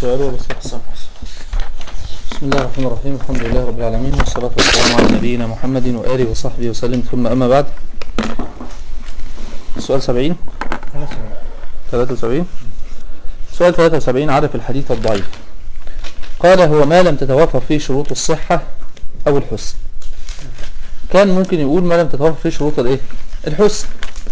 السؤال ولا صح بسم الله الرحمن الرحيم الحمد لله رب العالمين والصلاة والسلام على نبينا محمد وآله وصحبه وسلم ثم أما بعد السؤال 70 73 سؤال 73 عرف الحديث الضعيف قال هو ما لم تتوفر فيه شروط الصحة أو الحسن كان ممكن يقول ما لم تتوفر فيه شروط الايه الحسن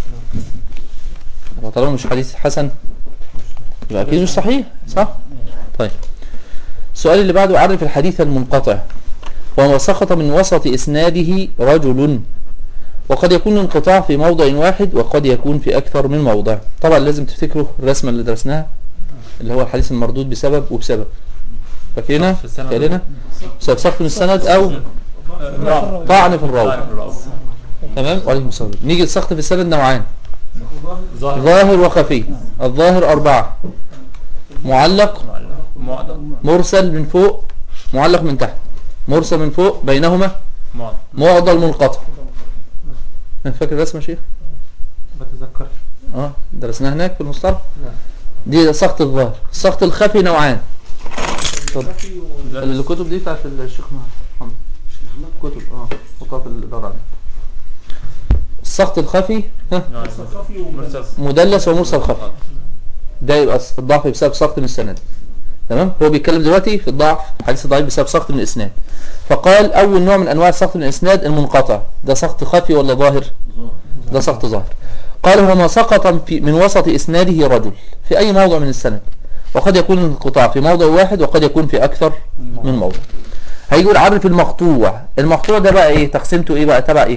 طالما مش حديث حسن يبقى اكيد مش صحيح صح طيب السؤال اللي بعده عرف الحديث المنقطع وما سقط من وسط اسناده رجل وقد يكون الانقطاع في موضع واحد وقد يكون في اكثر من موضع طبعا لازم تفتكروا الرسمه اللي درسناها اللي هو الحديث المردود بسبب وبسبب فاكرينها فاكرينها بسبب سقط من السند او طعن في الراوي تمام وعليكم السلام نيجي السقط في السند نوعان ظاهر وخفي الظاهر أربعة معلق مرسل من فوق معلق من تحت مرسل من فوق بينهما معضل منقطع فاكر الرسمة يا شيخ بتذكر اه درسناها هناك في المصطلح دي سقط الظاهر السقط الخفي نوعان اتفضل. الكتب دي بتاعت الشيخ محمد كتب اه حطها في الإدارة عندك. السقط الخفي ها مدلس ومرسل خفي ده يبقى الضعف بسبب سقط من السند تمام هو بيتكلم دلوقتي في الضعف حديث الضعيف بسبب سقط من الاسناد فقال اول نوع من انواع السقط من الاسناد المنقطع ده سقط خفي ولا ظاهر ده سقط ظاهر قال هو ما سقط في من وسط اسناده رجل في اي موضع من السند وقد يكون الانقطاع في موضع واحد وقد يكون في اكثر من موضع هيقول عرف المقطوع المقطوع ده بقى ايه تقسيمته ايه بقى تبع ايه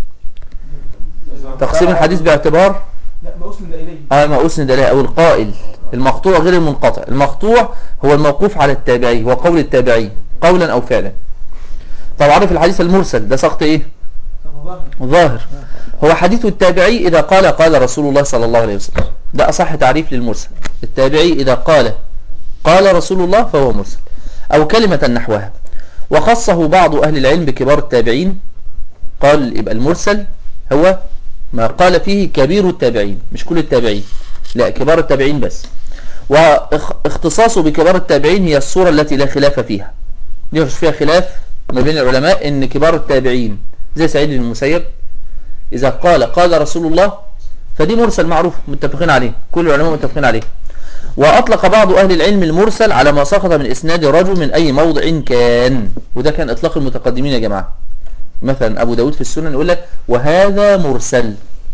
تقسيم الحديث باعتبار لا ما اسند اليه اه ما اسند اليه او القائل المقطوع غير المنقطع المقطوع هو الموقوف على التابعي هو قول التابعي قولا او فعلا طب عارف الحديث المرسل ده سقط ايه ظاهر هو حديث التابعي اذا قال قال رسول الله صلى الله عليه وسلم ده اصح تعريف للمرسل التابعي اذا قال قال رسول الله فهو مرسل او كلمة نحوها وخصه بعض اهل العلم بكبار التابعين قال يبقى المرسل هو ما قال فيه كبير التابعين مش كل التابعين لا كبار التابعين بس واختصاصه بكبار التابعين هي الصورة التي لا خلاف فيها دي مش فيها خلاف ما بين العلماء ان كبار التابعين زي سعيد بن المسيب اذا قال قال رسول الله فدي مرسل معروف متفقين عليه كل العلماء متفقين عليه واطلق بعض اهل العلم المرسل على ما سقط من اسناد رجل من اي موضع كان وده كان اطلاق المتقدمين يا جماعه مثلا ابو داود في السنن يقول لك وهذا مرسل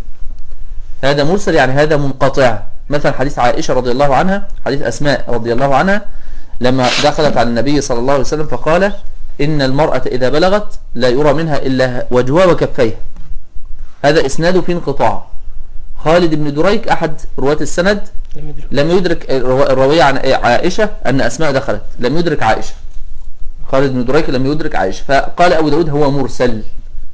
هذا مرسل يعني هذا منقطع مثلا حديث عائشة رضي الله عنها حديث أسماء رضي الله عنها لما دخلت على النبي صلى الله عليه وسلم فقال إن المرأة إذا بلغت لا يرى منها إلا وجهها وكفيها هذا إسناده في انقطاع خالد بن دريك أحد رواة السند لم يدرك الرواية عن عائشة أن أسماء دخلت لم يدرك عائشة خالد بن دريك لم يدرك عائشة فقال أبو داود هو مرسل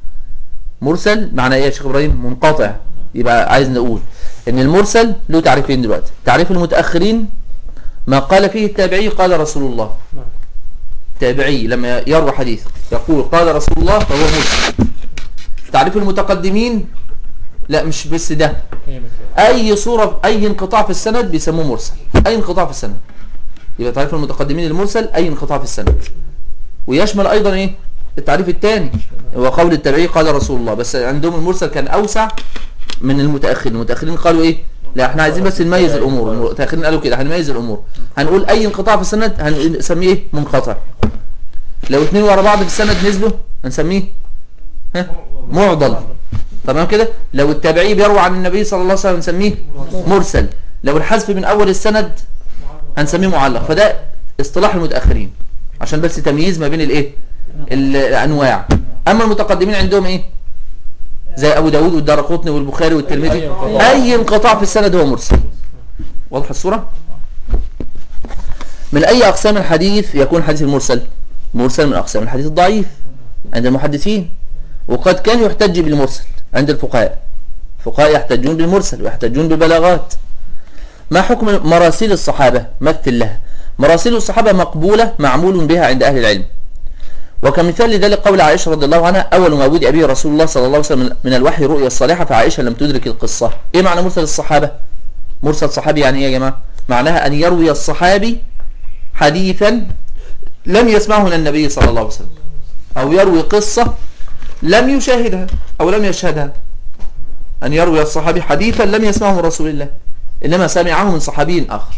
مرسل معنى إيه يا شيخ إبراهيم منقطع يبقى عايز نقول ان المرسل له تعريفين دلوقتي تعريف المتأخرين ما قال فيه التابعي قال رسول الله التابعي لما يروى حديث يقول قال رسول الله فهو مرسل تعريف المتقدمين لا مش بس ده اي صورة اي انقطاع في السند بيسموه مرسل اي انقطاع في السند يبقى تعريف المتقدمين المرسل اي انقطاع في السند ويشمل ايضا ايه التعريف الثاني هو قول التابعي قال رسول الله بس عندهم المرسل كان اوسع من المتأخرين المتأخرين قالوا ايه لا احنا عايزين بس نميز الامور المتأخرين قالوا كده هنميز الامور هنقول اي انقطاع في السند هنسميه ايه منقطع لو اتنين ورا بعض في السند نزلوا هنسميه ها معضل تمام كده لو التابعي بيروى عن النبي صلى الله عليه وسلم هنسميه مرسل لو الحذف من اول السند هنسميه معلق فده اصطلاح المتأخرين عشان بس تمييز ما بين الايه الانواع اما المتقدمين عندهم ايه زي ابو داود والدارقطني والبخاري والترمذي اي انقطاع في السند هو مرسل واضح الصورة من اي اقسام الحديث يكون حديث المرسل مرسل من اقسام الحديث الضعيف عند المحدثين وقد كان يحتج بالمرسل عند الفقهاء الفقهاء يحتجون بالمرسل ويحتجون بالبلاغات ما حكم مراسيل الصحابة مثل لها مراسيل الصحابة مقبولة معمول بها عند اهل العلم وكمثال لذلك قول عائشة رضي الله عنها أول ما ودي أبي رسول الله صلى الله عليه وسلم من الوحي رؤيا الصالحة فعائشة لم تدرك القصة إيه معنى مرسل الصحابة مرسل صحابي يعني إيه يا جماعة معناها أن يروي الصحابي حديثا لم يسمعه من النبي صلى الله عليه وسلم أو يروي قصة لم يشاهدها أو لم يشهدها أن يروي الصحابي حديثا لم يسمعه من رسول الله إنما سمعه من صحابي آخر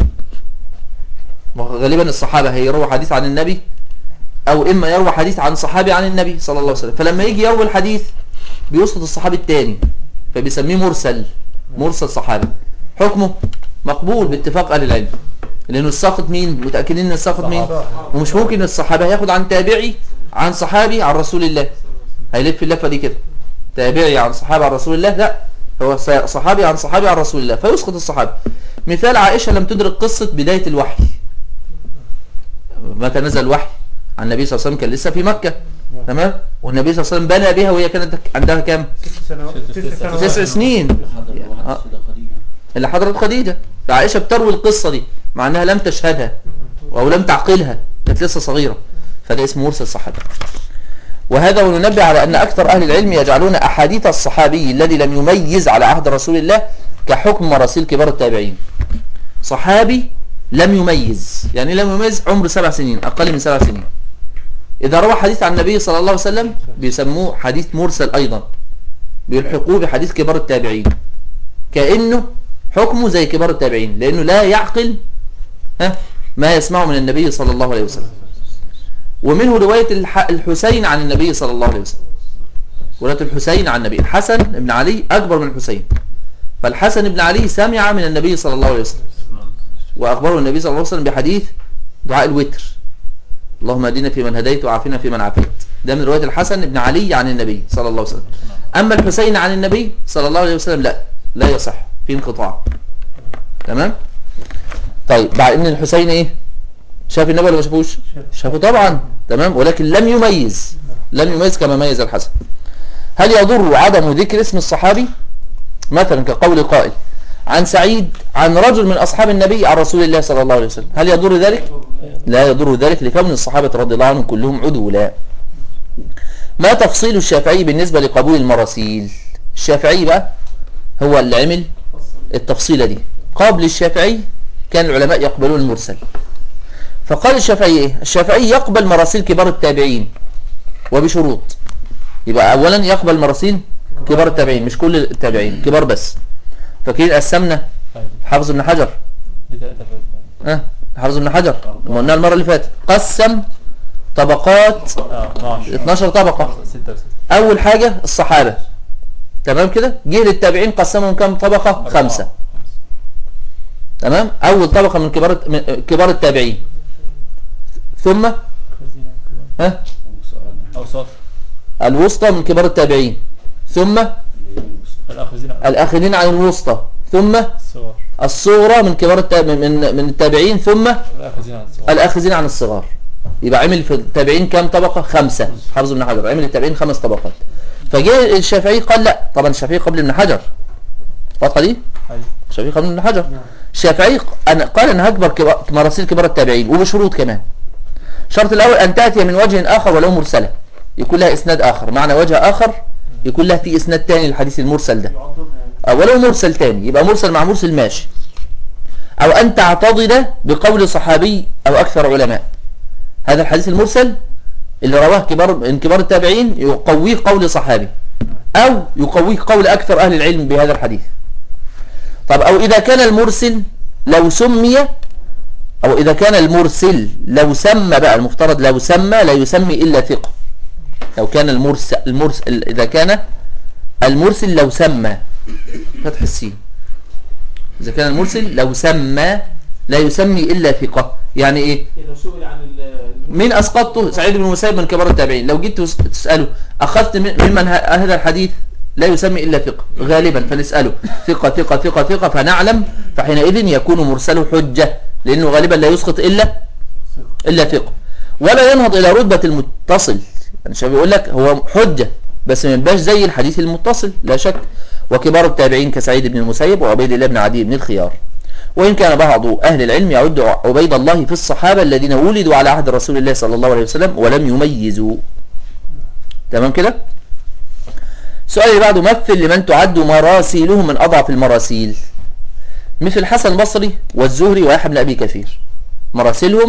غالبا الصحابة هيروي حديث عن النبي أو إما يروي حديث عن صحابي عن النبي صلى الله عليه وسلم فلما يجي يروي الحديث بيسقط الصحابي الثاني فبيسميه مرسل مرسل صحابي حكمه مقبول باتفاق أهل العلم لأنه الساقط مين متأكدين أن الساقط مين ومش ممكن الصحابة هياخد عن تابعي عن صحابي عن رسول الله هيلف اللفة دي كده تابعي عن صحابي عن رسول الله لا هو صحابي عن صحابي عن رسول الله فيسقط الصحابي مثال عائشة لم تدرك قصة بداية الوحي متى نزل الوحي عن النبي صلى الله عليه وسلم كان لسه في مكة تمام والنبي صلى الله عليه وسلم بنى بها وهي كانت عندها كام ست سنوات ست سنوات تسع سنين آه. اللي حضرت خديجة فعائشة بتروي القصة دي مع انها لم تشهدها او لم تعقلها كانت لسه صغيرة فده اسمه مرسل صحابي وهذا وننبه على أن أكثر أهل العلم يجعلون أحاديث الصحابي الذي لم يميز على عهد رسول الله كحكم مراسيل كبار التابعين صحابي لم يميز يعني لم يميز عمر سبع سنين أقل من سبع سنين إذا روى حديث عن النبي صلى الله عليه وسلم بيسموه حديث مرسل أيضا بيلحقوه بحديث كبار التابعين كأنه حكمه زي كبار التابعين لأنه لا يعقل ها ما يسمعه من النبي صلى الله عليه وسلم ومنه رواية الحسين عن النبي صلى الله عليه وسلم رواية الحسين عن النبي الحسن بن علي أكبر من الحسين فالحسن بن علي سمع من النبي صلى الله عليه وسلم وأخبره النبي صلى الله عليه وسلم بحديث دعاء الوتر اللهم اهدنا في من هديت وعافنا في من عافيت ده من رواية الحسن بن علي عن النبي صلى الله عليه وسلم أما الحسين عن النبي صلى الله عليه وسلم لا لا يصح في انقطاع تمام طيب بعد ان الحسين ايه شاف النبي ولا ما شافوش شافه طبعا تمام ولكن لم يميز لم يميز كما ميز الحسن هل يضر عدم ذكر اسم الصحابي مثلا كقول قائل عن سعيد عن رجل من أصحاب النبي عن رسول الله صلى الله عليه وسلم هل يضر ذلك لا يضر ذلك لكون الصحابة رضي الله عنهم كلهم عدولا ما تفصيل الشافعي بالنسبة لقبول المراسيل الشافعي بقى هو اللي عمل التفصيلة دي قبل الشافعي كان العلماء يقبلون المرسل فقال الشافعي ايه الشافعي يقبل مراسيل كبار التابعين وبشروط يبقى اولا يقبل مراسيل كبار التابعين مش كل التابعين كبار بس فاكرين قسمنا حافظ ابن حجر ها حافظ ابن حجر ما قلنا المره اللي فاتت قسم طبقات 12 طبقه اول حاجه الصحابه تمام كده جه للتابعين قسمهم كم طبقه خمسه تمام اول طبقه من كبار من كبار التابعين ثم ها أوساط الوسطى من كبار التابعين ثم الأخذين الآخرين عن الوسطى ثم الصور الصغرى من كبار التاب... من من التابعين ثم الأخذين عن الصور الآخذين عن الصغار يبقى عمل في التابعين كام طبقة خمسة حافظ ابن حجر عمل التابعين خمس طبقات فجاء الشافعي قال لا طبعا الشافعي قبل ابن حجر واضحة دي أيوة. الشافعي قبل ابن حجر الشافعي أنا قال أنا هكبر كبار- مراسيل كبار التابعين وبشروط كمان الشرط الأول أن تأتي من وجه آخر ولو مرسلة يكون لها إسناد آخر معنى وجه آخر يكون لها في إسناد تاني للحديث المرسل ده أو ولو مرسل تاني يبقى مرسل مع مرسل ماشي أو أن تعتضد بقول صحابي أو أكثر علماء هذا الحديث المرسل اللي رواه كبار من كبار التابعين يقويه قول صحابي أو يقويه قول أكثر أهل العلم بهذا الحديث طب أو إذا كان المرسل لو سمي أو إذا كان المرسل لو سمى بقى المفترض لو سمى لا يسمي إلا ثقة لو كان المرسل, المرسل إذا كان المرسل لو سمى فتح السين إذا كان المرسل لو سمى لا يسمي إلا ثقة يعني إيه لو سئل عن ال- مين أسقطته سعيد بن المسيب من كبار التابعين لو جيت تس- تسأله أخذت من- ممن ه- هذا الحديث لا يسمي إلا ثقة غالبا فنسأله ثقة ثقة ثقة ثقة فنعلم فحينئذ يكون مرسله حجة لأنه غالبا لا يسقط إلا إلا ثقة ولا ينهض إلى رتبة المتصل يعني شباب يقول لك هو حجة بس ما يبقاش زي الحديث المتصل لا شك وكبار التابعين كسعيد بن المسيب وعبيد الله بن عدي بن الخيار وإن كان بعض أهل العلم يعد عبيد الله في الصحابة الذين ولدوا على عهد رسول الله صلى الله عليه وسلم ولم يميزوا تمام كده السؤال اللي بعده مثل لمن تعد مراسيلهم من أضعف المراسيل مثل حسن البصري والزهري ويحيى بن أبي كثير مراسلهم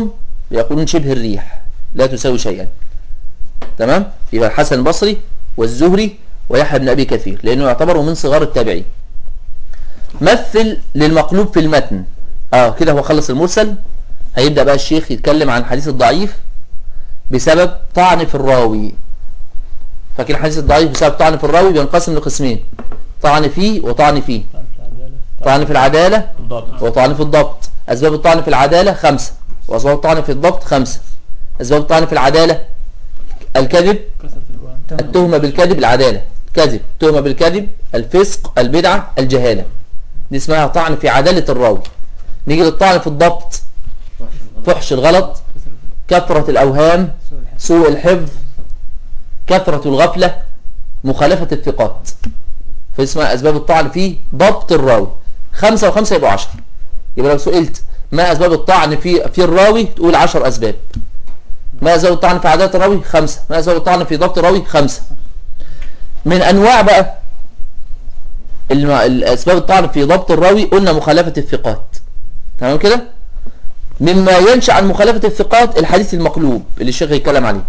يقولون شبه الريح لا تساوي شيئا تمام يبقى الحسن البصري والزهري ويحيى بن ابي كثير لانه يعتبر من صغار التابعين مثل للمقلوب في المتن اه كده هو خلص المرسل هيبدا بقى الشيخ يتكلم عن الحديث الضعيف بسبب طعن في الراوي فاكر الحديث الضعيف بسبب طعن في الراوي بينقسم لقسمين طعن فيه وطعن فيه طعن في العدالة طعن في العداله بالضبط وطعن في الضبط أسباب الطعن في العدالة خمسة وأسباب الطعن في الضبط خمسة أسباب الطعن في العدالة الكذب كثرة الوهم التهمة بالكذب العدالة كذب تهمة بالكذب الفسق البدعة الجهالة دي اسمها طعن في عدالة الراوي نيجي للطعن في الضبط فحش الغلط كثرة الأوهام سوء الحفظ كثرة الغفلة مخالفة الثقات فاسمها أسباب الطعن في ضبط الراوي خمسة وخمسة يبقوا عشر يبقى لو سئلت ما أسباب الطعن في في الراوي تقول عشر أسباب ما أسباب الطعن في عدالة الراوي خمسة ما أسباب الطعن في ضبط الراوي خمسة من أنواع بقى الم- الأسباب الطعن في ضبط الراوي قلنا مخالفة الثقات تمام كده مما ينشأ عن مخالفة الثقات الحديث المقلوب اللي الشيخ يتكلم عليه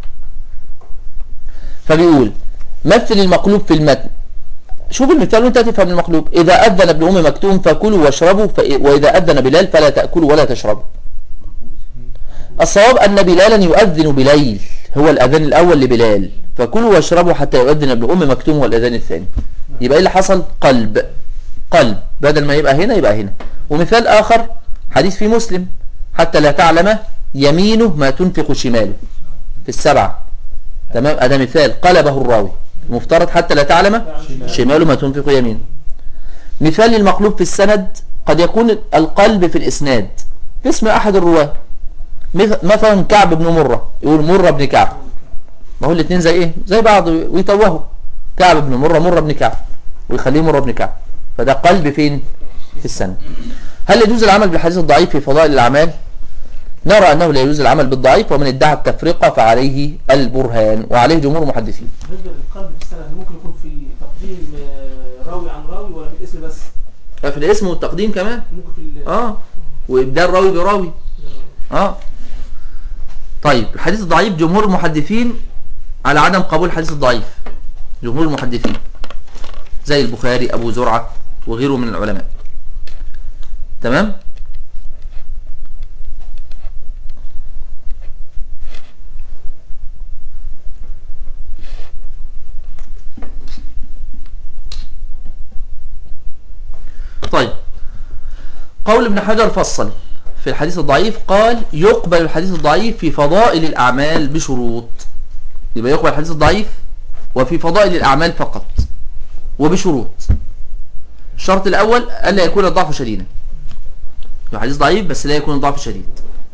فبيقول مثل المقلوب في المتن شوف المثال وانت تفهم المقلوب إذا أذن ابن أم مكتوم فكلوا واشربوا ف- وإذا أذن بلال فلا تأكلوا ولا تشربوا الصواب أن بلالا يؤذن بليل هو الأذان الأول لبلال فكلوا واشربوا حتى يؤذن ابن أم مكتوم هو الأذان الثاني يبقى إيه اللي حصل قلب قلب بدل ما يبقى هنا يبقى هنا ومثال آخر حديث في مسلم حتى لا تعلم يمينه ما تنفق شماله في السبعة تمام هذا مثال قلبه الراوي المفترض حتى لا تعلم شماله ما تنفق يمينه مثال للمقلوب في السند قد يكون القلب في الإسناد في اسم أحد الرواة مث- مثلا كعب بن مرة يقول مرة بن كعب ما هو الاثنين زي ايه زي بعض ويتوهوا كعب بن مرة مرة بن كعب ويخليه مرة بن كعب فده قلب فين في السند هل يجوز العمل بالحديث الضعيف في فضائل الأعمال نرى أنه لا يجوز العمل بالضعيف ومن ادعى التفرقة فعليه البرهان وعليه جمهور المحدثين بالنسبه للقلب في السنه ممكن يكون في تقديم آه، راوي عن راوي ولا في الاسم بس ففي الاسم والتقديم كمان ممكن في ال- اه وابدال راوي براوي اه طيب الحديث الضعيف جمهور المحدثين على عدم قبول الحديث الضعيف جمهور المحدثين زي البخاري ابو زرعه وغيره من العلماء تمام طيب قول ابن حجر فصل في الحديث الضعيف قال يقبل الحديث الضعيف في فضائل الأعمال بشروط يبقى يقبل الحديث الضعيف وفي فضائل الأعمال فقط وبشروط الشرط الأول ألا يكون الضعف شديدا يبقى حديث ضعيف بس لا يكون الضعف شديد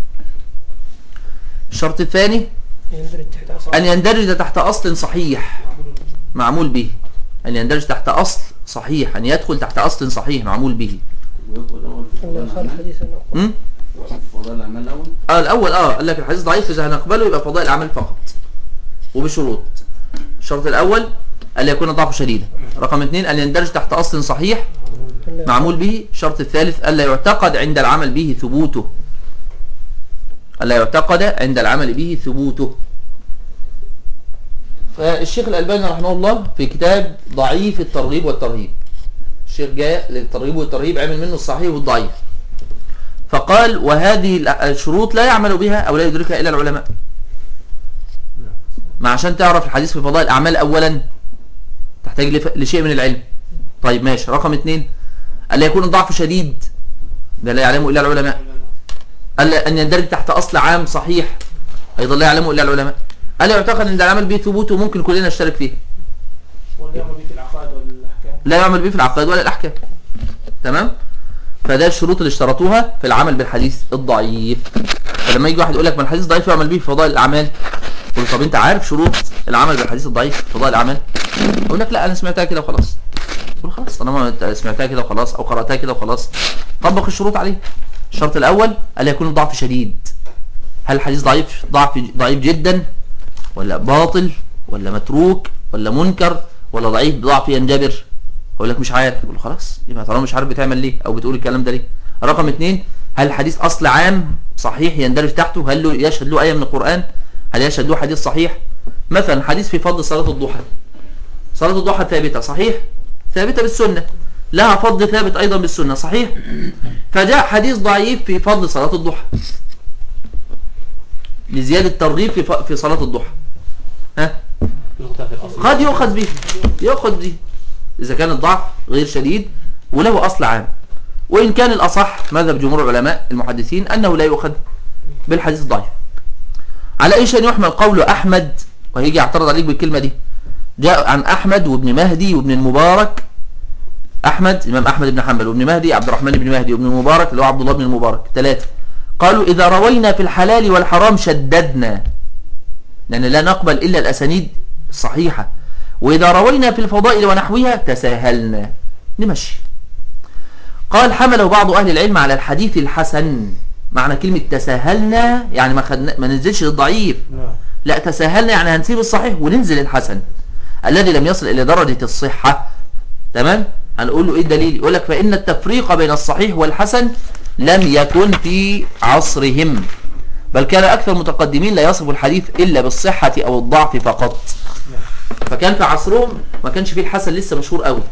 الشرط الثاني يندرج تحت أصل أن يندرج تحت أصل صحيح معمول به أن يندرج تحت أصل صحيح أن يدخل تحت أصل صحيح معمول به الله خالف حديث النقل م? فضل الأعمال الأول اه الاول اه قال لك الحديث ضعيف اذا هنقبله يبقى فضائل الاعمال فقط وبشروط الشرط الاول الا يكون ضعفه شديدا رقم اثنين ان يندرج تحت اصل صحيح معمول به الشرط الثالث الا يعتقد عند العمل به ثبوته الا يعتقد عند العمل به ثبوته فالشيخ الالباني رحمه الله في كتاب ضعيف الترغيب والترهيب الشيخ جاء للترغيب والترهيب عمل منه الصحيح والضعيف فقال وهذه الشروط لا يعمل بها او لا يدركها الا العلماء ما عشان تعرف الحديث في فضائل الاعمال اولا تحتاج لف- لشيء من العلم طيب ماشي رقم اثنين الا يكون الضعف شديد ده لا يعلمه الا العلماء الا ان يندرج تحت اصل عام صحيح ايضا لا يعلمه الا العلماء الا يعتقد ان العمل به ثبوته ممكن كلنا نشترك فيه ولا يعمل به في العقائد والاحكام لا يعمل به في العقائد ولا الاحكام تمام فده الشروط اللي اشترطوها في العمل بالحديث الضعيف فلما يجي واحد يقول لك ما الحديث ضعيف يعمل به في فضائل الاعمال تقول له طب انت عارف شروط العمل بالحديث الضعيف في فضائل الاعمال اقول لك لا انا سمعتها كده وخلاص تقول خلاص طالما انت سمعتها كده وخلاص او قراتها كده وخلاص طبق الشروط عليه الشرط الاول الا يكون الضعف شديد هل الحديث ضعيف ضعف ضعيف جدا ولا باطل ولا متروك ولا منكر ولا ضعيف بضعف ينجبر اقول لك مش عارف اقول له خلاص يبقى طالما مش عارف بتعمل ليه او بتقول الكلام ده ليه رقم اتنين هل الحديث أصل عام صحيح يندرج تحته هل له يشهد له آية من القرآن هل يشهد له حديث صحيح مثلا حديث في فضل صلاة الضحى صلاة الضحى ثابتة صحيح ثابتة بالسنة لها فضل ثابت أيضا بالسنة صحيح فجاء حديث ضعيف في فضل صلاة الضحى لزيادة ترغيب في ف- في صلاة الضحى ها يقطع في الأصل قد يؤخذ به يؤخذ به إذا كان الضعف غير شديد وله أصل عام وإن كان الأصح مذهب جمهور العلماء المحدثين أنه لا يؤخذ بالحديث الضعيف على أي شيء يحمل قول أحمد وهيجي يعترض عليك بالكلمة دي جاء عن أحمد وابن مهدي وابن المبارك أحمد إمام أحمد بن حنبل وابن مهدي عبد الرحمن بن مهدي وابن المبارك اللي هو عبد الله بن المبارك ثلاثة قالوا إذا روينا في الحلال والحرام شددنا لأن لا نقبل إلا الأسانيد الصحيحة وإذا روينا في الفضائل ونحوها تساهلنا نمشي قال حمله بعض أهل العلم على الحديث الحسن معنى كلمة تساهلنا يعني ما, خدنا ما ننزلش للضعيف لا تساهلنا يعني هنسيب الصحيح وننزل الحسن الذي لم يصل إلى درجة الصحة تمام هنقول له إيه الدليل يقول لك فإن التفريق بين الصحيح والحسن لم يكن في عصرهم بل كان أكثر المتقدمين لا يصف الحديث إلا بالصحة أو الضعف فقط فكان في عصرهم ما كانش فيه الحسن لسه مشهور قوي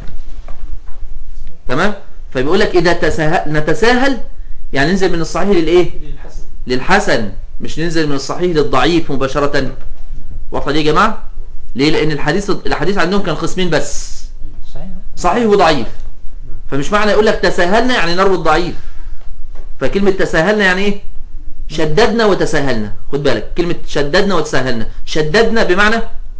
تمام فبيقول لك إذا تساهل نتساهل يعني ننزل من الصحيح للإيه للحسن للحسن مش ننزل من الصحيح للضعيف مباشرة واضحة دي يا جماعة ليه لأن الحديث الحديث عندهم كان قسمين بس صحيح صحيح وضعيف فمش معنى يقول لك تساهلنا يعني نروي الضعيف فكلمة تساهلنا يعني ايه شددنا وتساهلنا خد بالك كلمة شددنا وتساهلنا شددنا بمعنى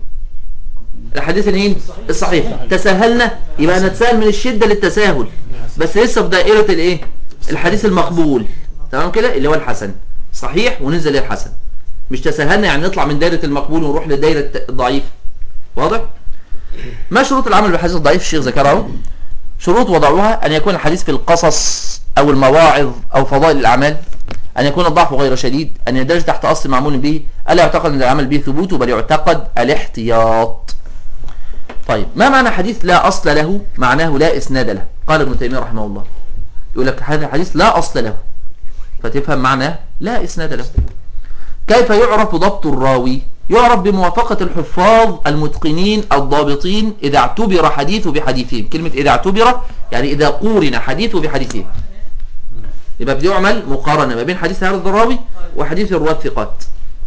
الحديث الهين الصحيح تساهلنا يبقى نتساهل من الشدة للتساهل بس لسه في دائرة الايه الحديث المقبول تمام كده اللي هو الحسن صحيح وننزل للحسن مش تساهلنا يعني نطلع من دائرة المقبول ونروح لدائرة الضعيف واضح ما شروط العمل بالحديث الضعيف الشيخ ذكره شروط وضعها أن يكون الحديث في القصص أو المواعظ أو فضائل الأعمال أن يكون الضعف غير شديد أن يندرج تحت أصل معمول به ألا يعتقد أن العمل به ثبوته بل يعتقد الاحتياط طيب ما معنى حديث لا أصل له معناه لا إسناد له قال ابن تيمية رحمه الله يقول لك هذا الحديث لا أصل له فتفهم معناه لا إسناد له كيف يعرف ضبط الراوي يعرف بموافقة الحفاظ المتقنين الضابطين إذا اعتبر حديثه بحديثهم كلمة إذا اعتبر يعني إذا قورن حديثه بحديثهم يبقى بيعمل مقارنة ما بين حديث هذا الراوي وحديث الرواة الثقات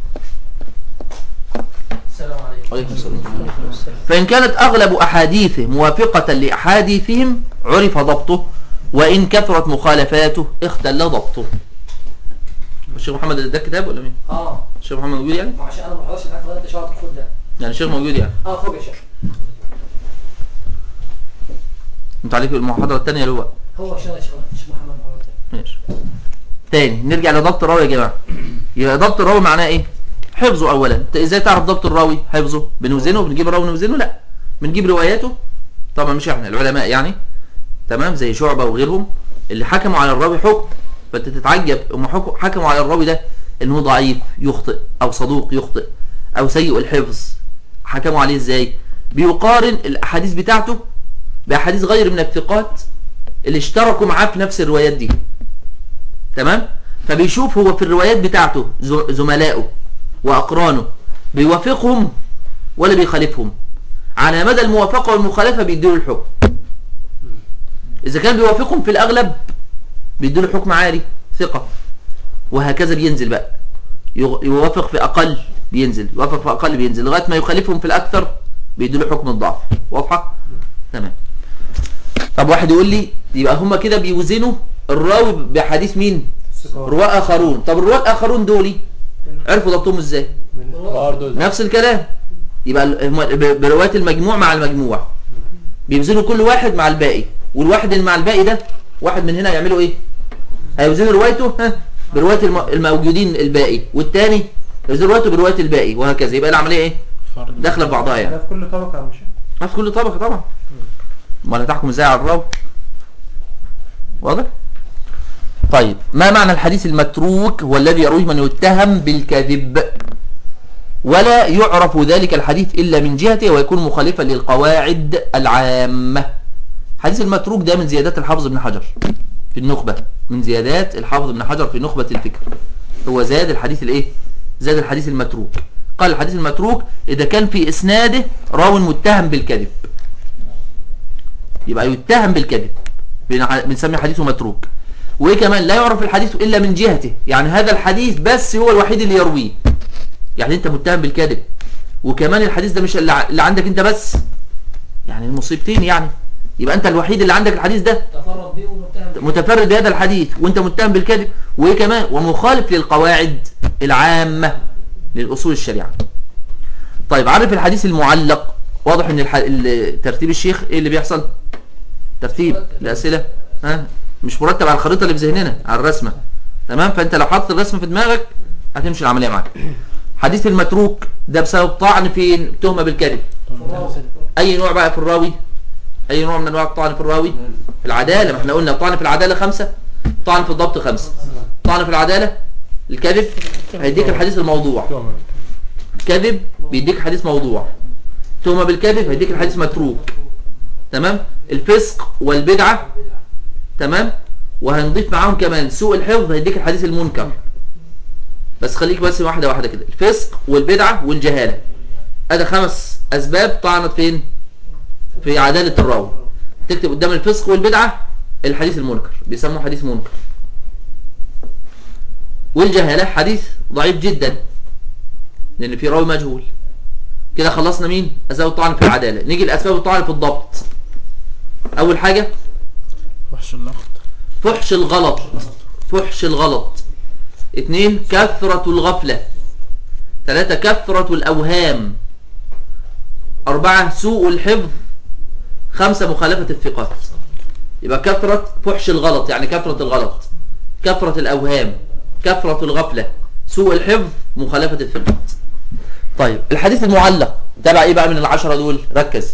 السلام عليكم عليكم السلام فإن كانت أغلب أحاديثه موافقة لأحاديثهم عرف ضبطه وإن كثرت مخالفاته اختل ضبطه الشيخ محمد ده كتاب ولا مين؟ اه الشيخ محمد موجود يعني؟ ما عشان انا ما حضرتش الحلقه انت شاطر خد ده يعني الشيخ موجود يعني اه فوق يا شيخ انت عليك المحاضرة الثانية اللي هو هو عشان يا شيخ الشيخ محمد محمد ماشي تاني نرجع لضبط الراوي يا جماعة يبقى ضبط الراوي معناه ايه حفظه اولا انت ازاي تعرف ضبط الراوي حفظه بنوزنه بنجيب الراوي نوزنه لا بنجيب رواياته طبعا مش احنا العلماء يعني تمام زي شعبة وغيرهم اللي حكموا على الراوي حكم فانت تتعجب هم حكم- حكموا على الراوي ده انه ضعيف يخطئ او صدوق يخطئ او سيء الحفظ حكموا عليه ازاي بيقارن الاحاديث بتاعته باحاديث غير من الثقات اللي اشتركوا معاه في نفس الروايات دي تمام فبيشوف هو في الروايات بتاعته ز- زملائه واقرانه بيوافقهم ولا بيخالفهم على مدى الموافقة والمخالفة بيديله الحكم إذا كان بيوافقهم في الأغلب بيديله حكم عالي ثقة وهكذا بينزل بقى يغ- يوافق في أقل بينزل يوافق في أقل بينزل لغاية ما يخالفهم في الأكثر بيديله حكم الضعف واضحة؟ تمام طب واحد يقول لي يبقى هما كده بيوزنوا الراوي بحديث مين؟ رواة آخرون طب الرواة الآخرون دول عرفوا ضبطهم ازاي؟ برضه نفس الكلام يبقى ال- هم ب- برواية المجموع مع المجموع بيوزنوا كل واحد مع الباقي والواحد اللي مع الباقي ده واحد من هنا يعملوا ايه هيوزنوا روايته ها برواية الم- الموجودين الباقي والتاني يوزنوا روايته برواية الباقي وهكذا يبقى العملية ايه فرد داخله في بعضها يعني ده في كل طبقة يا مش ما في كل طبقة طبعا امال هتحكم ازاي على الراوي واضح طيب ما معنى الحديث المتروك هو الذي يرويه من يتهم بالكذب ولا يعرف ذلك الحديث إلا من جهته ويكون مخالفا للقواعد العامة حديث المتروك ده من زيادات الحافظ ابن حجر في النخبة من زيادات الحافظ ابن حجر في نخبة الفكر هو زاد الحديث الايه زاد الحديث المتروك قال الحديث المتروك اذا كان في اسناده راو متهم بالكذب يبقى يتهم بالكذب بنع- بنسمي حديثه متروك وايه كمان لا يعرف الحديث الا من جهته يعني هذا الحديث بس هو الوحيد اللي يرويه يعني انت متهم بالكذب وكمان الحديث ده مش اللي ع- اللي عندك انت بس يعني المصيبتين يعني يبقى انت الوحيد اللي عندك الحديث ده تفرد به ومتهم به. متفرد بهذا الحديث وانت متهم بالكذب وايه كمان ومخالف للقواعد العامة للأصول الشريعة طيب عارف الحديث المعلق واضح ان الح... ال- ترتيب الشيخ ايه اللي بيحصل ترتيب الأسئلة ها مش مرتب على الخريطة اللي في ذهننا على الرسمة تمام فانت لو حاطط الرسمة في دماغك هتمشي العملية معاك حديث المتروك ده بسبب طعن فين تهمة بالكذب اي نوع بقى في الراوي اي نوع من انواع الطعن في الراوي في العدالة ما احنا قلنا طعن في العدالة خمسة طعن في الضبط خمسة طعن في العدالة الكذب هيديك الحديث الموضوع تؤمن كذب بيديك حديث موضوع تهمة بالكذب هيديك الحديث متروك تمام الفسق والبدعة تمام وهنضيف معاهم كمان سوء الحفظ هيديك الحديث المنكر بس خليك بس واحدة واحدة كده الفسق والبدعة والجهالة ادي خمس اسباب طعنت فين في عدالة الراوي تكتب قدام الفسق والبدعة الحديث المنكر بيسموه حديث منكر والجهالة حديث ضعيف جدا لان في راوي مجهول كده خلصنا مين اسباب الطعن في العدالة نيجي لاسباب الطعن في الضبط اول حاجة وحش اللقط فحش الغلط فحش الغلط اتنين كثرة الغفلة ثلاثة كثرة الأوهام أربعة سوء الحفظ خمسة مخالفة الثقات يبقى كثرة فحش الغلط يعني كثرة الغلط كثرة الأوهام كثرة الغفلة سوء الحفظ مخالفة الثقات طيب الحديث المعلق تبع ايه بقى من العشرة دول ركز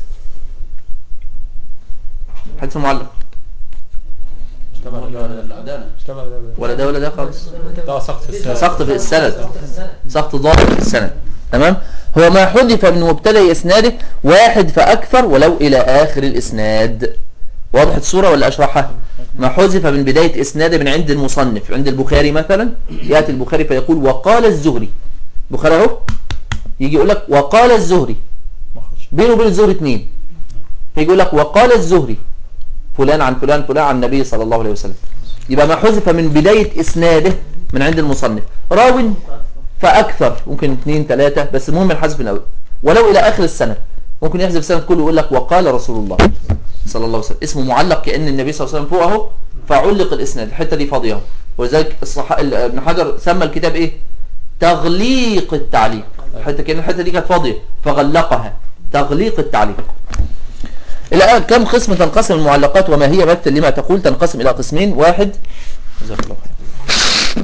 الحديث المعلق اشتغل العدالة اشتغل ولا ده ولا ده خالص ده سقط في السنة سقط في السند سقط ضابط في السند تمام هو ما حذف من مبتدا اسناده واحد فاكثر ولو الى اخر الاسناد وضحت الصوره ولا اشرحها ما حذف من بدايه اسناده من عند المصنف عند البخاري مثلا ياتي البخاري فيقول وقال الزهري البخاري اهو يجي يقول لك وقال الزهري ما خدش بينه وبين الزهري اثنين فيجي يقول لك وقال الزهري فلان عن فلان فلان عن النبي صلى الله عليه وسلم يبقى ما حذف من بداية إسناده من عند المصنف راو فأكثر ممكن اثنين ثلاثة بس المهم الحذف من الأول ولو إلى آخر السنة ممكن يحذف السنة كله ويقول لك وقال رسول الله صلى الله عليه وسلم اسمه معلق كأن النبي صلى الله عليه وسلم فوق اهو فعلق الإسناد الحتة دي فاضية اهو ولذلك الصح... ال- ابن حجر سمى الكتاب إيه تغليق التعليق الحتة كأن الحتة دي كانت فاضية فغلقها تغليق التعليق الآن كم قسم تنقسم المعلقات وما هي مثل لما تقول تنقسم إلى قسمين واحد جزاك الله خير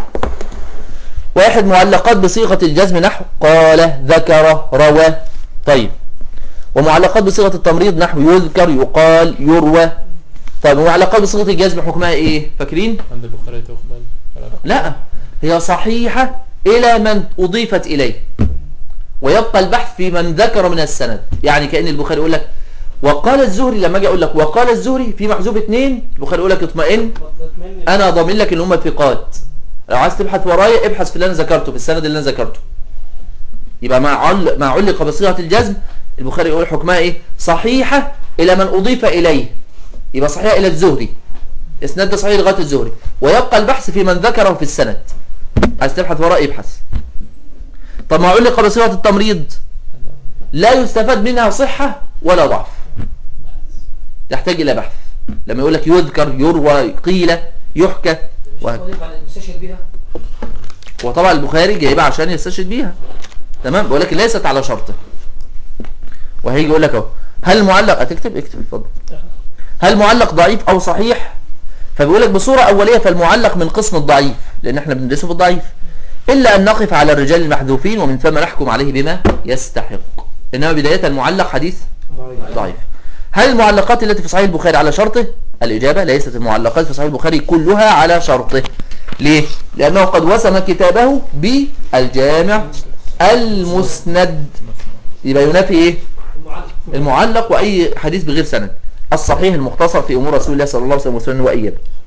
واحد معلقات بصيغة الجزم نحو قال ذكر روى طيب ومعلقات بصيغة التمريض نحو يذكر يقال يروى طيب ومعلقات بصيغة الجزم حكمها ايه فاكرين عند البخاري تقبل ولا لا؟ لا هي صحيحة إلى من أضيفت إليه ويبقى البحث في من ذكر من السند يعني كأن البخاري يقول لك وقال الزهري لما اجي اقول لك وقال الزهري في محذوف اثنين البخاري يقول لك اطمئن بتمنى انا ضامن لك ان هم ثقات لو عايز تبحث ورايا ابحث في اللي انا ذكرته في السند اللي انا ذكرته يبقى مع عل... مع علق بصيغه الجزم البخاري يقول حكمها ايه صحيحه الى من اضيف اليه يبقى صحيحه الى الزهري اسناد ده صحيح لغايه الزهري ويبقى البحث في من ذكره في السند عايز تبحث وراء ابحث طب ما علق بصيغه التمريض لا يستفاد منها صحه ولا ضعف تحتاج الى بحث لما يقول لك يذكر يروى قيل يحكى وهكذا اضيف على المستشهد بيها وطبعا البخاري جايبها عشان يستشهد بيها تمام بقول لك ليست على شرطه وهيجي يقول لك اهو هل المعلق هتكتب اكتب اتفضل هل المعلق ضعيف او صحيح فبيقول لك بصوره اوليه فالمعلق من قسم الضعيف لان احنا بندرسه في الضعيف الا ان نقف على الرجال المحذوفين ومن ثم نحكم عليه بما يستحق انما بدايه المعلق حديث ضعيف هل المعلقات التي في صحيح البخاري على شرطه الإجابة ليست المعلقات في صحيح البخاري كلها على شرطه ليه؟ لأنه قد وسم كتابه بالجامع المسند يبقى ينافي إيه؟ المعلق المعلق وأي حديث بغير سند الصحيح المختصر في أمور رسول الله صلى الله عليه وسلم وسنن وإياه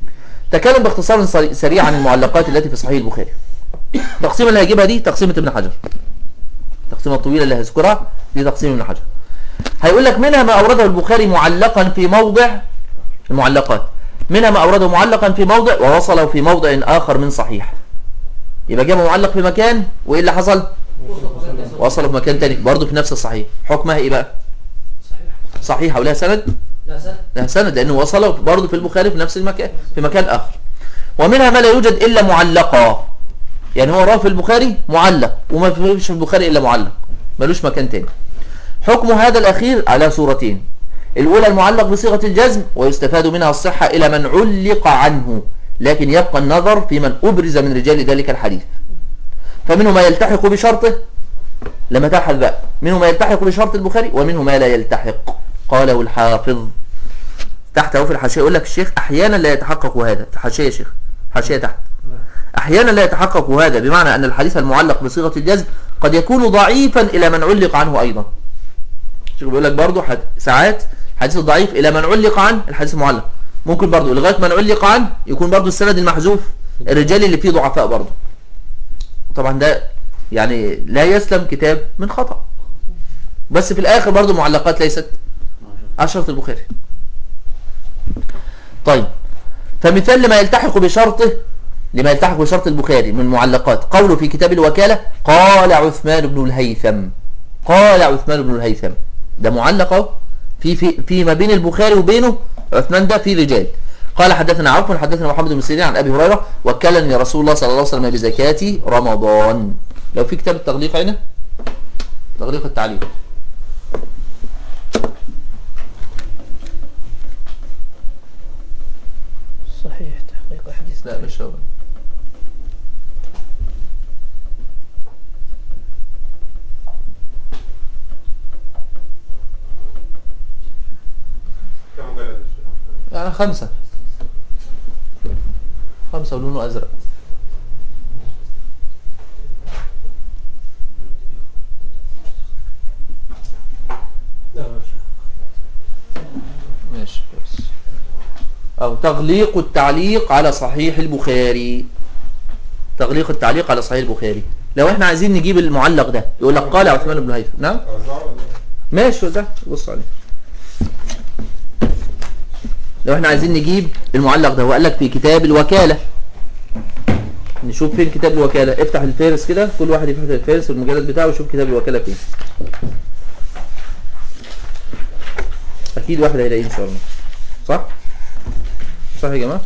تكلم باختصار صري- سريع عن المعلقات التي في صحيح البخاري التقسيمه اللي هجيبها دي تقسيمه ابن حجر التقسيمه الطويله اللي هذكرها دي تقسيم ابن حجر هيقول لك منها ما اورده البخاري معلقا في موضع المعلقات منها ما اورده معلقا في موضع ووصله في موضع اخر من صحيح يبقى جابه معلق في مكان وايه اللي حصل وصله في مكان تاني برضه في نفس الصحيح حكمها ايه بقى صحيحه ولها سند لا سنة لها سند لانه وصله برضه في البخاري في نفس المكان في مكان اخر ومنها ما لا يوجد الا معلقا يعني هو رواه في البخاري معلق وما فيش في البخاري الا معلق ملوش مكان تاني حكم هذا الاخير على صورتين الاولى المعلق بصيغه الجزم ويستفاد منها الصحه الى من علق عنه لكن يبقى النظر في من ابرز من رجال ذلك الحديث فمنه ما يلتحق بشرطه لما تبحث بقى منه ما يلتحق بشرط البخاري ومنه ما لا يلتحق قاله الحافظ تحت اهو في الحاشيه يقول لك الشيخ احيانا لا يتحقق هذا في حاشيه يا شيخ حاشيه تحت احيانا لا يتحقق هذا بمعنى ان الحديث المعلق بصيغه الجزم قد يكون ضعيفا الى من علق عنه ايضا الشيخ بيقول لك برضه حد... ساعات حديث الضعيف الى من علق عنه الحديث المعلق ممكن برضه لغايه من علق عنه يكون برضه السند المحذوف الرجال اللي فيه ضعفاء برضه طبعا ده يعني لا يسلم كتاب من خطأ بس في الاخر برضه معلقات ليست عشرة البخاري طيب فمثال لما يلتحق بشرطه لما يلتحق بشرط البخاري من المعلقات قوله في كتاب الوكالة قال عثمان بن الهيثم قال عثمان بن الهيثم ده معلق اهو في في في ما بين البخاري وبينه عثمان ده في رجال قال حدثنا عوف حدثنا محمد بن سيرين عن ابي هريره وكلني رسول الله صلى الله عليه وسلم بزكاه رمضان لو في كتاب التغليق هنا تغليق التعليق صحيح تحقيق حديث لا مش هو يعني خمسة خمسة ولونه أزرق ماشي بس أو تغليق التعليق على صحيح البخاري تغليق التعليق على صحيح البخاري لو احنا عايزين نجيب المعلق ده يقول لك قال عثمان بن هيثم نعم ماشي ده بص عليه لو احنا عايزين نجيب المعلق ده هو قال لك في كتاب الوكالة نشوف فين كتاب الوكالة افتح الفارس كده كل واحد يفتح الفارس والمجلد بتاعه ويشوف كتاب الوكالة فين اكيد واحد هيلاقيه ان شاء الله صح صح يا جماعة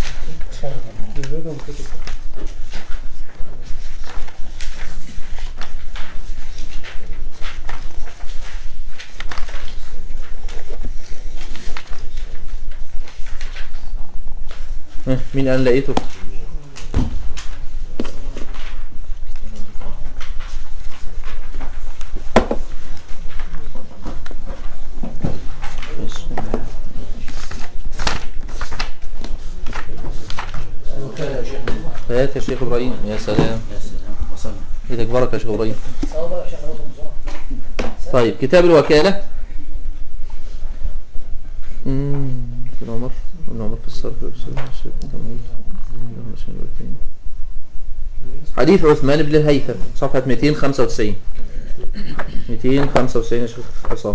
ها، مين انا لقيته هات يا شيخ ابراهيم يا سلام يا سلام وصلنا ايدك بركه يا شيخ ابراهيم صواب يا شيخ نوصل بسرعة طيب كتاب الوكالة مم، ابن عمر ابن عمر في الصرف حديث عثمان بن الهيثم صفحة 295 295 يا شيخ عصام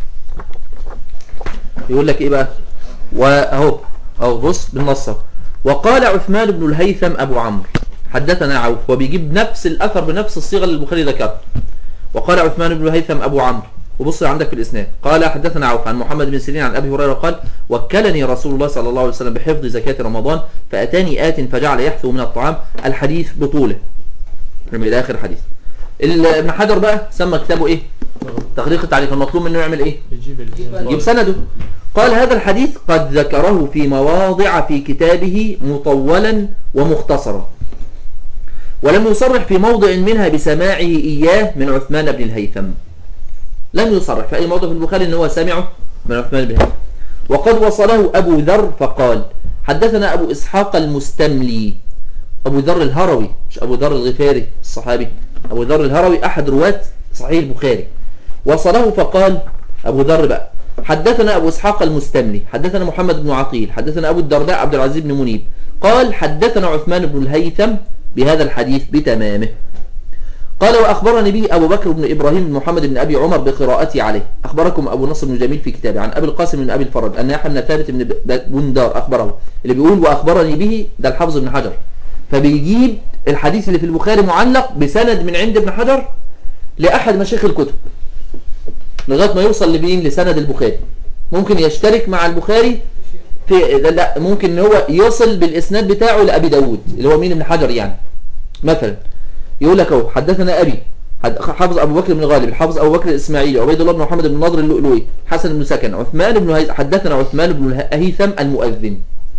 يقول لك ايه بقى واهو اهو بص بالنص أهو. وقال عثمان بن الهيثم ابو عمرو حدثنا عوف وبيجيب نفس الاثر بنفس الصيغه اللي البخاري ذكرها وقال عثمان بن هيثم أبو عمرو وبص عندك في الإسناد قال حدثنا عوف عن محمد بن سيرين عن أبي هريرة قال وكلني رسول الله صلى الله عليه وسلم بحفظ زكاة رمضان فأتاني آت فجعل يحثو من الطعام الحديث بطوله من إلى آخر الحديث ال- ابن حجر بقى سمى كتابه إيه تغريق التعليق المطلوب منه يعمل إيه يجيب ال- يجيب سنده قال هذا الحديث قد ذكره في مواضع في كتابه مطولا ومختصرا ولم يصرح في موضع منها بسماعه إياه من عثمان بن الهيثم لم يصرح في أي موضع في البخاري أنه سمعه من عثمان بن الهيثم وقد وصله أبو ذر فقال حدثنا أبو إسحاق المستملي أبو ذر الهروي مش أبو ذر الغفاري الصحابي أبو ذر الهروي أحد رواة صحيح البخاري وصله فقال أبو ذر بقى حدثنا أبو إسحاق المستملي حدثنا محمد بن عقيل حدثنا أبو الدرداء عبد العزيز بن منيب قال حدثنا عثمان بن الهيثم بهذا الحديث بتمامه قال وأخبرني به أبو بكر بن إبراهيم بن محمد بن أبي عمر بقراءتي عليه أخبركم أبو نصر بن جميل في كتابه عن أبي القاسم بن أبي الفرج أن يحيى بن ثابت بن ب- بندار أخبره اللي بيقول وأخبرني به ده الحافظ بن حجر فبيجيب الحديث اللي في البخاري معلق بسند من عند ابن حجر لأحد مشايخ الكتب لغاية ما يوصل لمين لسند البخاري ممكن يشترك مع البخاري في لا- لا ممكن ان هو يصل بالاسناد بتاعه لابي داود اللي هو مين ابن حجر يعني مثلا يقول لك اهو حدثنا ابي حد- حافظ ابو بكر بن غالب الحافظ ابو بكر الاسماعيلي عبيد الله بن محمد بن نضر اللؤلؤي حسن بن سكن عثمان بن هيثم حدثنا عثمان بن اله- هيثم المؤذن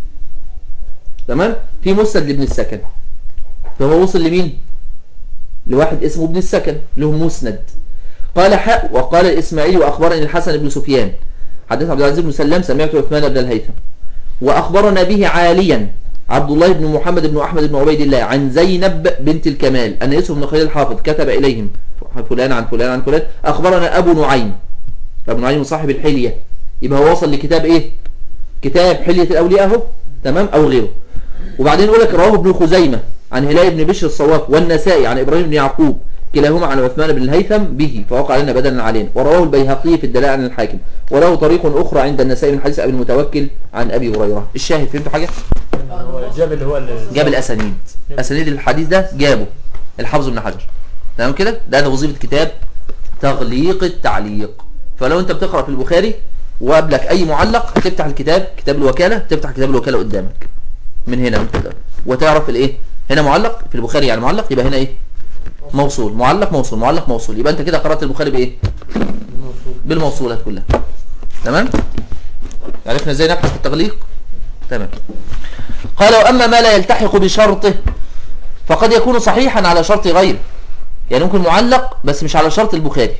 تمام في مسند لابن السكن فهو وصل لمين لواحد اسمه ابن السكن له مسند قال حاء وقال الاسماعيلي واخبرني الحسن بن سفيان حدث عبد العزيز بن سلام سمعت عثمان بن الهيثم واخبرنا به عاليا عبد الله بن محمد بن احمد بن عبيد الله عن زينب بنت الكمال ان يوسف بن خليل الحافظ كتب اليهم فلان عن فلان عن فلان اخبرنا ابو نعيم ابو نعيم صاحب الحليه يبقى هو وصل لكتاب ايه كتاب حليه الاولياء اهو تمام او غيره وبعدين يقول لك رواه ابن خزيمه عن هلال بن بشر الصواف والنسائي عن ابراهيم بن يعقوب كلاهما عن عثمان بن الهيثم به فوقع لنا بدلا علينا ورواه البيهقي في الدلاء عن الحاكم وله طريق اخرى عند النسائي من حديث ابي المتوكل عن ابي هريره الشاهد فهمتوا حاجه هو جاب اللي هو اللي جاب الاسانيد اسانيد الحديث ده جابه الحافظ ابن حجر تمام كده ده ده وظيفه كتاب تغليق التعليق فلو انت بتقرا في البخاري وقابلك اي معلق تفتح الكتاب كتاب الوكاله تفتح كتاب الوكاله قدامك من هنا وانت ده. وتعرف الايه هنا معلق في البخاري يعني معلق يبقى هنا ايه موصول معلق موصول معلق موصول يبقى انت كده قرات البخاري بايه الموصول. بالموصولات كلها تمام عرفنا ازاي نبحث في التغليق تمام قال واما ما لا يلتحق بشرطه فقد يكون صحيحا على شرط غيره يعني ممكن معلق بس مش على شرط البخاري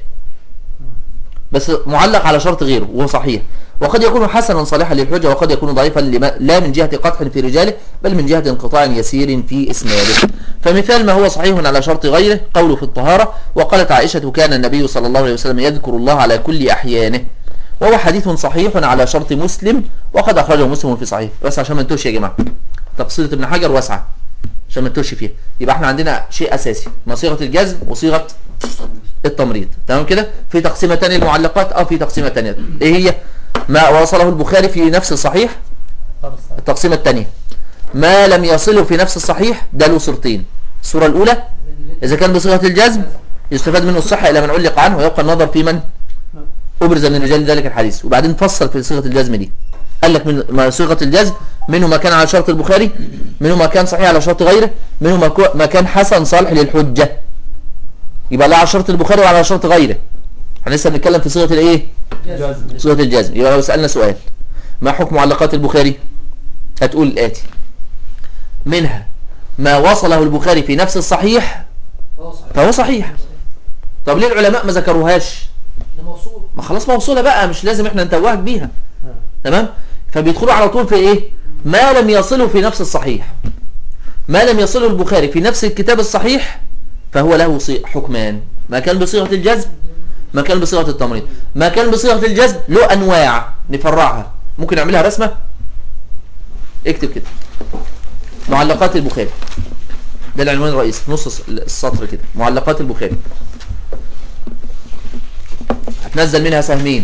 بس معلق على شرط غيره وهو صحيح وقد يكون حسنا صالحا للحجة وقد يكون ضعيفا لما لا من جهة قطع في رجاله بل من جهة انقطاع يسير في إسناده فمثال ما هو صحيح على شرط غيره قوله في الطهارة وقالت عائشة كان النبي صلى الله عليه وسلم يذكر الله على كل أحيانه وهو حديث صحيح على شرط مسلم وقد أخرجه مسلم في صحيح بس عشان ما نتوش يا جماعة تقصيدة ابن حجر واسعة عشان ما نتوش فيها يبقى احنا عندنا شيء أساسي ما صيغة الجزم وصيغة التمريض تمام كده في تقسيمه ثانيه للمعلقات اه في تقسيمه ثانيه ايه هي ما وصله البخاري في نفس الصحيح خمس ساعات. التقسيمه الثانيه ما لم يصله في نفس الصحيح ده له صورتين الصوره الاولى اذا كان بصيغه الجزم يستفاد منه الصحه الى من علق عنه ويبقى النظر في من ابرز من رجال ذلك الحديث وبعدين فصل في صيغه الجزم دي قال لك من ما صيغه الجزم منه ما كان على شرط البخاري منه ما كان صحيح على شرط غيره منه ما كو- ما كان حسن صالح للحجه يبقى لا على شرط البخاري ولا على شرط غيره احنا لسه بنتكلم في صيغه الايه جزم. صيغه الجزم يبقى لو سالنا سؤال ما حكم معلقات البخاري هتقول الاتي منها ما وصله البخاري في نفس الصحيح فهو صحيح فهو صحيح طب ليه العلماء ما ذكروهاش ده موصول ما خلاص موصوله بقى مش لازم احنا نتوهك بيها تمام فبيدخلوا على طول في ايه ما لم يصله في نفس الصحيح ما لم يصله البخاري في نفس الكتاب الصحيح فهو له صي- حكمان ما كان بصيغه الجزم ما كان بصيغه التمريض ما كان بصيغه الجزم له انواع نفرعها ممكن نعملها رسمه اكتب كده معلقات البخاري ده العنوان الرئيسي في نص الس- السطر كده معلقات البخاري هتنزل منها سهمين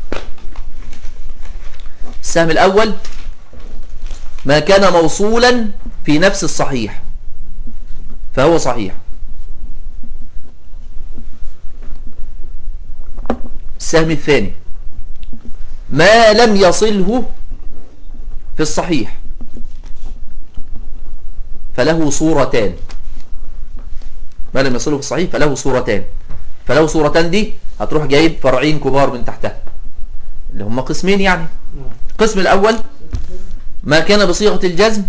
السهم الأول ما كان موصولا في نفس الصحيح فهو صحيح السهم الثاني ما لم يصله في الصحيح فله صورتان ما لم يصله في الصحيح فله صورتان فله صورتان دي هتروح جايب فرعين كبار من تحتها اللي هم قسمين يعني القسم الأول ما كان بصيغة الجزم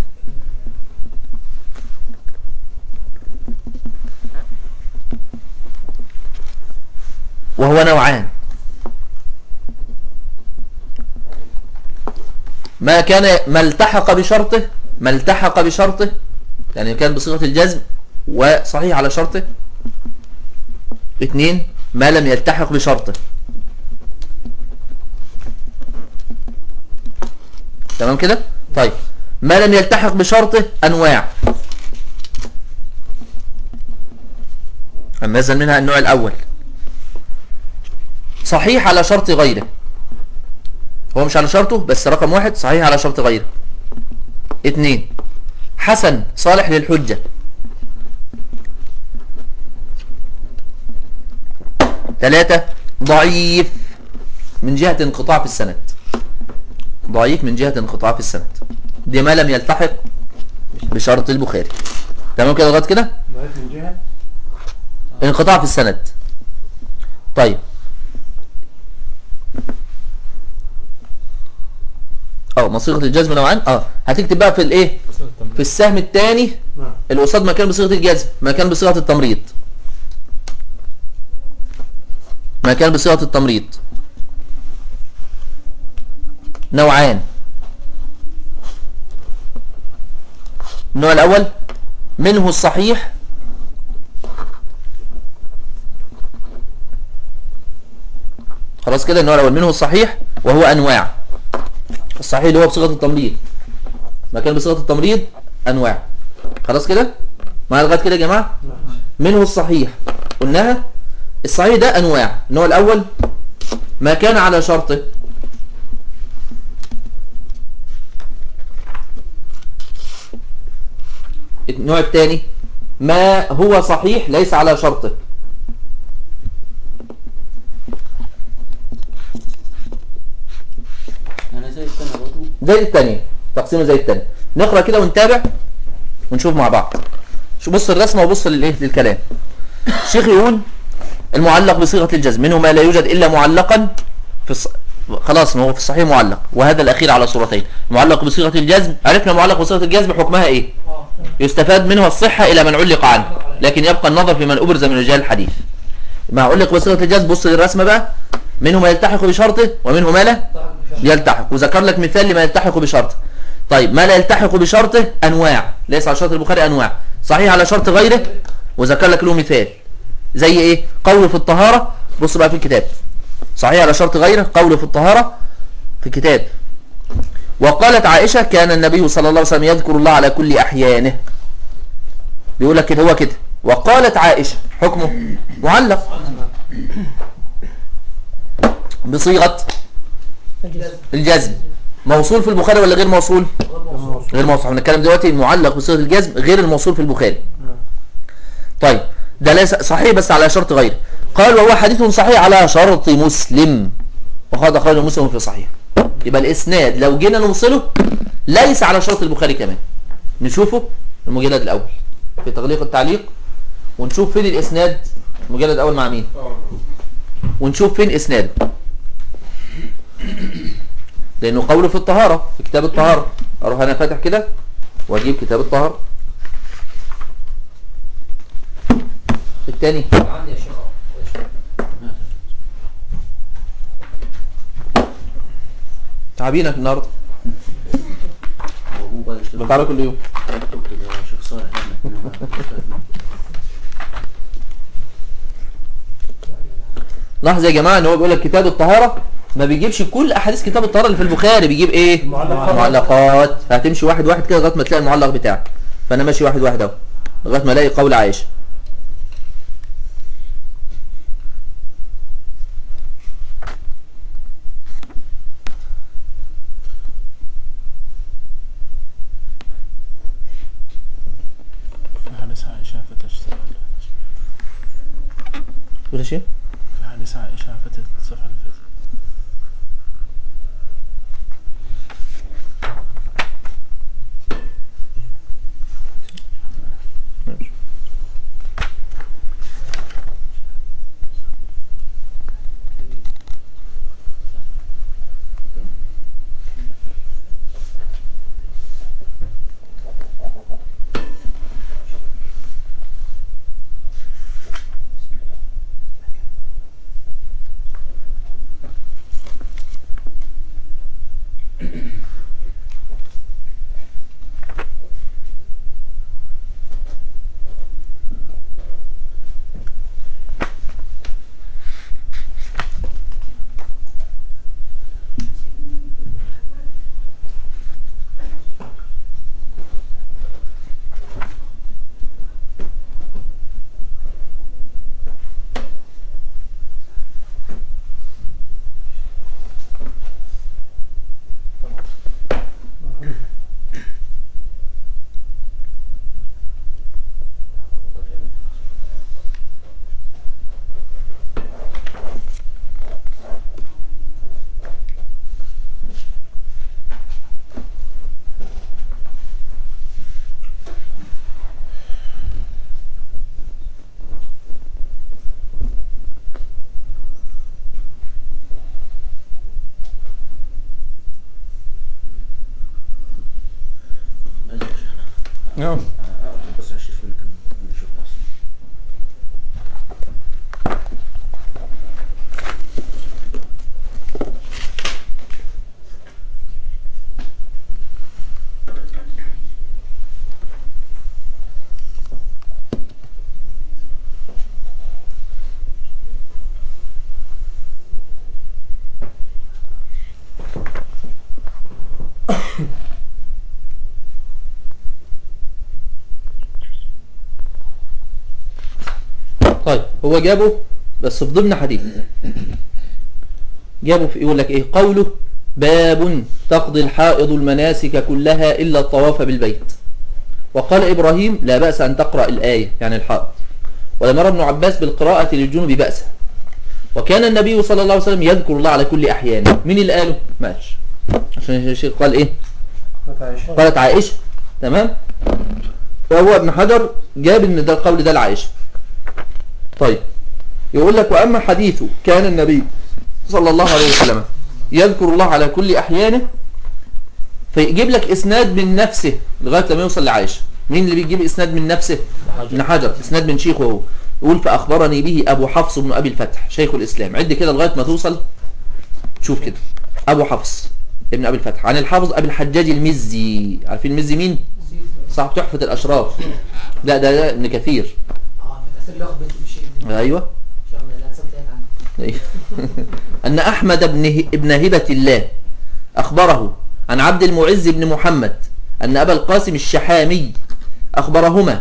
وهو نوعان ما كان ما التحق بشرطه ما التحق بشرطه يعني كان بصيغة الجزم وصحيح على شرطه اثنين ما لم يلتحق بشرطه تمام كده طيب ما لم يلتحق بشرطه أنواع أما يزن منها النوع الأول صحيح على شرط غيره هو مش على شرطه بس رقم واحد صحيح على شرط غيره اتنين حسن صالح للحجة ثلاثة ضعيف من جهة انقطاع في السند ضعيف من جهة انقطاع في السند دي ما لم يلتحق بشرط البخاري تمام كده لغايه كده ضعيف من جهة انقطاع في السند طيب اه مصيغه الجزم نوعان اه هتكتب بقى في الايه صيغة التمريض. في السهم الثاني نعم اللي قصاد مكان بصيغه الجزم مكان بصيغه التمريض مكان بصيغه التمريض نوعان النوع الاول منه الصحيح خلاص كده النوع الاول منه الصحيح وهو انواع الصحيح اللي هو بصيغه التمريض مكان بصيغه التمريض انواع خلاص كده معايا لغايه كده يا جماعه منه الصحيح قلناها الصحيح ده انواع النوع الاول ما كان على شرطه النوع الثاني ما هو صحيح ليس على شرطه انا زي السنه برضه زي الثانية تقسيمه زي الثانية نقرا كده ونتابع ونشوف مع بعض شو بص الرسمه وبص للايه للكلام الشيخ يقول المعلق بصيغه الجزم منه ما لا يوجد الا معلقا في الص... خلاص ما هو في الصحيح معلق وهذا الاخير على صورتين معلق بصيغه الجزم عرفنا معلق بصيغه الجزم حكمها ايه يستفاد منها الصحه الى من علق عنه لكن يبقى النظر في من ابرز من رجال الحديث ما علق بصيغه الجزم بص للرسمه بقى منه ما يلتحق بشرطه ومنه ما لا يلتحق وذكر لك مثال لما يلتحق بشرطه طيب ما لا يلتحق بشرطه انواع ليس على شرط البخاري انواع صحيح على شرط غيره وذكر لك له مثال زي ايه قول في الطهاره بص بقى في الكتاب صحيح على شرط غيره قول في الطهاره في الكتاب وقالت عائشه كان النبي صلى الله عليه وسلم يذكر الله على كل احيانه بيقول لك كده هو كده وقالت عائشه حكمه معلق بصيغه الجزم الجزم موصول في البخاري ولا غير موصول غير موصول احنا بنتكلم دلوقتي المعلق بصيغه الجزم غير الموصول في البخاري طيب ده ليس صحيح بس على شرط غير قال وهو حديث صحيح على شرط مسلم وقد اخرجه مسلم في صحيح يبقى الاسناد لو جينا نوصله ليس على شرط البخاري كمان نشوفه المجلد الاول في تغليق التعليق ونشوف فين الاسناد المجلد الاول مع مين ونشوف فين اسناده لانه قوله في الطهاره في كتاب الطهاره اروح انا فاتح كده واجيب كتاب الطهاره الثاني عندي يا شيخ تعبينك النهارده وهو بقى يشتغل بتعرف كل يوم دكتور كده شيخ صالح قال لك هنا. لاحظ يا جماعه ان هو بيقول لك كتاب الطهاره ما بيجيبش كل احاديث كتاب الطهاره اللي في البخاري بيجيب ايه معلقات. معلقات فهتمشي واحد واحد كده لغايه ما تلاقي المعلق بتاعك فانا ماشي واحد واحد اهو لغايه ما الاقي قول عائشه في حديث عائشة فتشتغل تقول شيء في حديث عائشة فتت الصفحة اللي فاتت نعم اقرب بس على الشيخ يمكن نشوف احسن طيب هو جابه بس في ضمن حديث جابه في يقول لك ايه قوله باب تقضي الحائض المناسك كلها إلا الطواف بالبيت وقال إبراهيم لا بأس أن تقرأ الآية يعني الحائض ولم يرى ابن عباس بالقراءة للجنوب بأسا وكان النبي صلى الله عليه وسلم يذكر الله على كل أحيانه مين اللي قاله؟ ماشي عشان الشيخ قال ايه قالت عائشة تمام فهو ابن حجر جاب ان ده القول ده لعائشة طيب يقول لك وأما حديثه كان النبي صلى الله عليه وسلم يذكر الله على كل أحيانه فيجيب لك إسناد من نفسه لغاية لما يوصل لعائشة مين اللي بيجيب إسناد من نفسه ابن حجر إسناد من شيخه هو يقول فأخبرني به أبو حفص بن أبي الفتح شيخ الإسلام عد كده لغاية ما توصل شوف كده أبو حفص ابن أبي الفتح عن الحافظ أبي الحجاج المزي عارفين المزي مين؟ صاحب تحفة الأشراف لا ده, ده ابن كثير اه بس اللي واخد بنت بالشيء أيوه شيخ من الانسان تاعت عنه أن أحمد بن ه- ابن هبة الله أخبره عن عبد المعز بن محمد أن أبا القاسم الشحامي أخبرهما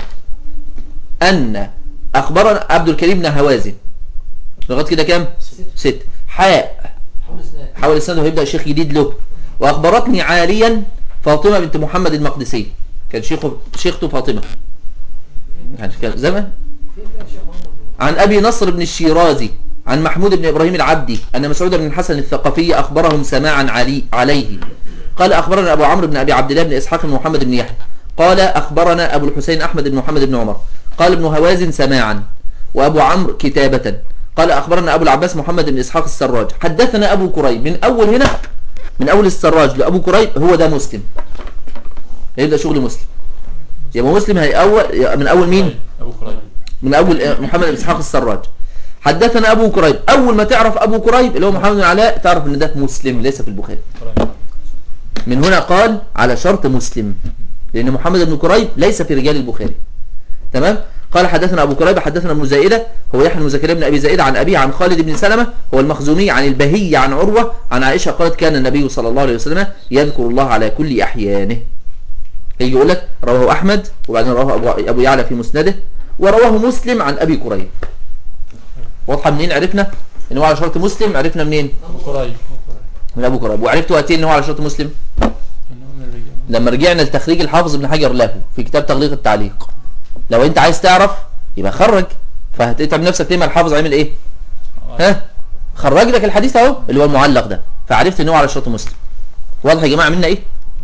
أن أخبرنا عبد الكريم بن هوازن لغاية كده كام؟ ست حاء حول اسنان حاول السنة ويبدأ شيخ جديد له وأخبرتني عاليا فاطمة بنت محمد المقدسي كان شيخه شيخته فاطمة يعني كان زمان فين بقى الشيخ محمد عن أبي نصر بن الشيرازي عن محمود بن إبراهيم العبدي أن مسعود بن الحسن الثقفي أخبرهم سماعا علي عليه قال أخبرنا أبو عمرو بن أبي عبد الله بن إسحاق بن محمد بن يحيى قال أخبرنا أبو الحسين أحمد بن محمد بن عمر قال ابن هوازن سماعا وأبو عمرو كتابة قال أخبرنا أبو العباس محمد بن إسحاق السراج حدثنا أبو كريب من أول هنا من أول السراج لأبو كريب هو ده مسلم هيبدأ شغل مسلم يبقى مسلم هي أول من أول مين؟ أبو كريم من اول محمد بن اسحاق السراج حدثنا ابو كريب اول ما تعرف ابو كريب اللي هو محمد بن علاء تعرف ان ده مسلم ليس في البخاري كريم من هنا قال على شرط مسلم لان محمد بن كريب ليس في رجال البخاري تمام قال حدثنا ابو كريب حدثنا ابن زائده هو يحيى بن زكريا بن ابي زائده عن ابيه عن خالد بن سلمه هو المخزومي عن البهي عن عروه عن عائشه قالت كان النبي صلى الله عليه وسلم يذكر الله على كل احيانه يجي يقول لك رواه احمد وبعدين رواه ابو ابو يعلى في مسنده ورواه مسلم عن ابي كريب واضحه منين عرفنا ان هو على شرط مسلم عرفنا منين أبو كريم من ابو كريب وعرفت وقتين ان هو على شرط مسلم إنه من الرجال لما رجعنا لتخريج الحافظ ابن حجر له في كتاب تغليق التعليق لو انت عايز تعرف يبقى خرج فهتتعب نفسك ليه ما الحافظ عامل ايه ها خرج لك الحديث اهو اللي هو المعلق ده فعرفت ان هو على شرط مسلم واضح يا جماعه عملنا ايه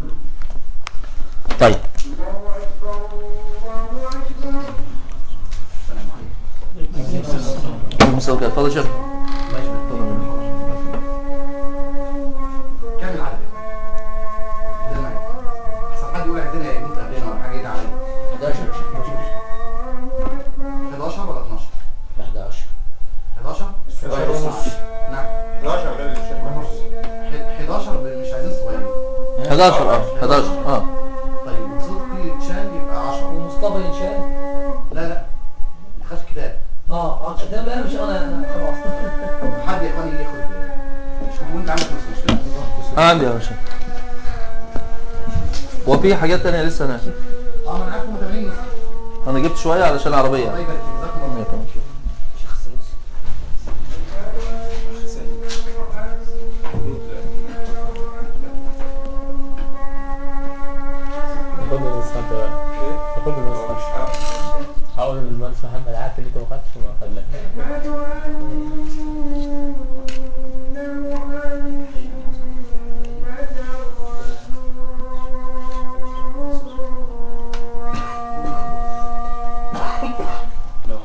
طيب اللهم صل وسلم. اتفضل يا شيخ كام العدد؟ ده معايا. احسن حد يقول عندنا يموت قبلنا ولا حاجه يدعي علينا 11 يا شيخ موجود 11 ولا 12 11 11 11 ونص. نعم 11 غير الشيخ محمود. ح- 11 ب- مش عايزين صغيرين 11 اه 11 اه طيب صدقي يتشال يبقى 10 ومصطفى ينشال لا لا ما تخافش كتاب اه اه ده بقى مش انا انا خلاص حد يا اخواني ياخد مش محمود انت عندك نص مشكله عندي يا باشا وفي حاجات تانية لسه انا اه ما انا عارف متابعين نص انا جبت شويه علشان العربيه الله يبارك فيك جزاكم الله خير. شيخ السلوسي خد النسخة انت بقى خد النسخة هقول للمهندس محمد عارف ان انت ما خدتش وما خلاك لو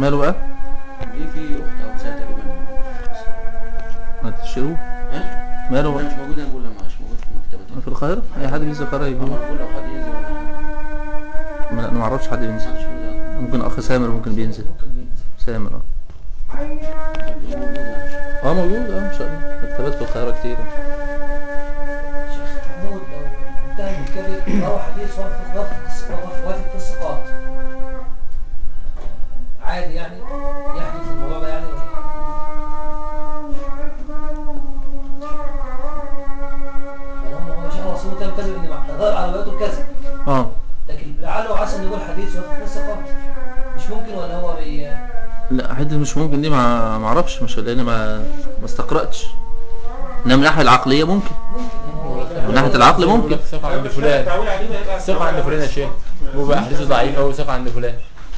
ماله بقى دي في اخت او اختها تقريبا ما تشتروه ها؟ ماله انا بقى مش موجود انا بقول لها مش موجود في مكتبتي في القاهرة أي حد بينزل القاهرة انا يجيبه بقول لو حد ينزل ولا حاجه ما- أنا ما أعرفش حد بينزل محدش يقول لا. ممكن أخ سامر ممكن بينزل ممكن بينزل سامر اه موجود يعني. اه موجود اه ان شاء الله مكتبات في القاهرة كتير شيخ محمود لو انتهى من كده روى حديث وافق وافق وافق الثقات عادي يعني يحدث الموضوع ده يعني ولا يعني هم هم شيخ رسول الله كذب ان مع- غير عربيته كذب اه لكن لعله وعسى ان يقول حديث وافق الثقات مش ممكن ولا هو بي لا حته مش ممكن دي ما ما اعرفش مش لان ما ما استقرأتش انما من الناحيه العقليه ممكن من ناحيه العقل ممكن ثقة عند فلان التعويل عليه ما يبقى ثقة عند فلان يا شيخ وبقى أحاديثه ضعيفة وثقة عند فلان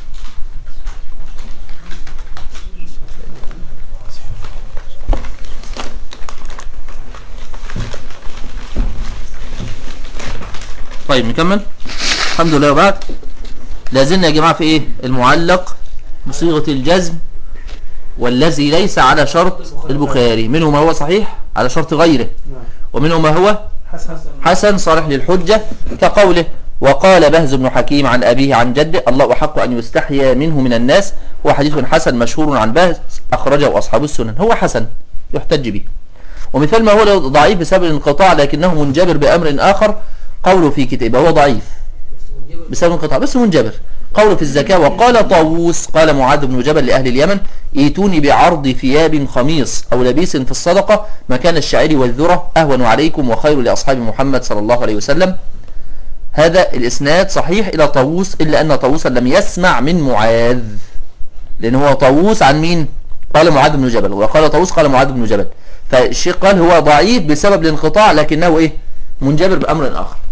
طيب نكمل الحمد لله وبعد لازلنا يا جماعه في ايه المعلق بصيغه الجزم والذي ليس على شرط البخاري منه ما هو صحيح على شرط غيره ومنه ما هو حسن حسن صالح للحجة كقوله وقال بهز بن حكيم عن أبيه عن جده الله أحق أن يستحيا منه من الناس هو حديث حسن مشهور عن بهز أخرجه أصحاب السنن هو حسن يحتج به ومثال ما هو ضعيف بسبب الانقطاع لكنه منجبر بأمر آخر قوله في كتابه هو ضعيف بسبب انقطاع بس منجبر قوله في الزكاة وقال طاووس قال معاذ بن جبل لأهل اليمن ايتوني بعرض ثياب خميص أو لبيس في الصدقة مكان الشعير والذرة أهون عليكم وخير لأصحاب محمد صلى الله عليه وسلم هذا الإسناد صحيح إلى طاووس إلا أن طاووسا لم يسمع من معاذ لأن هو طاووس عن مين قال معاذ بن جبل وقال طاووس قال معاذ بن جبل فالشيخ قال هو ضعيف بسبب الانقطاع لكنه إيه منجبر بأمر آخر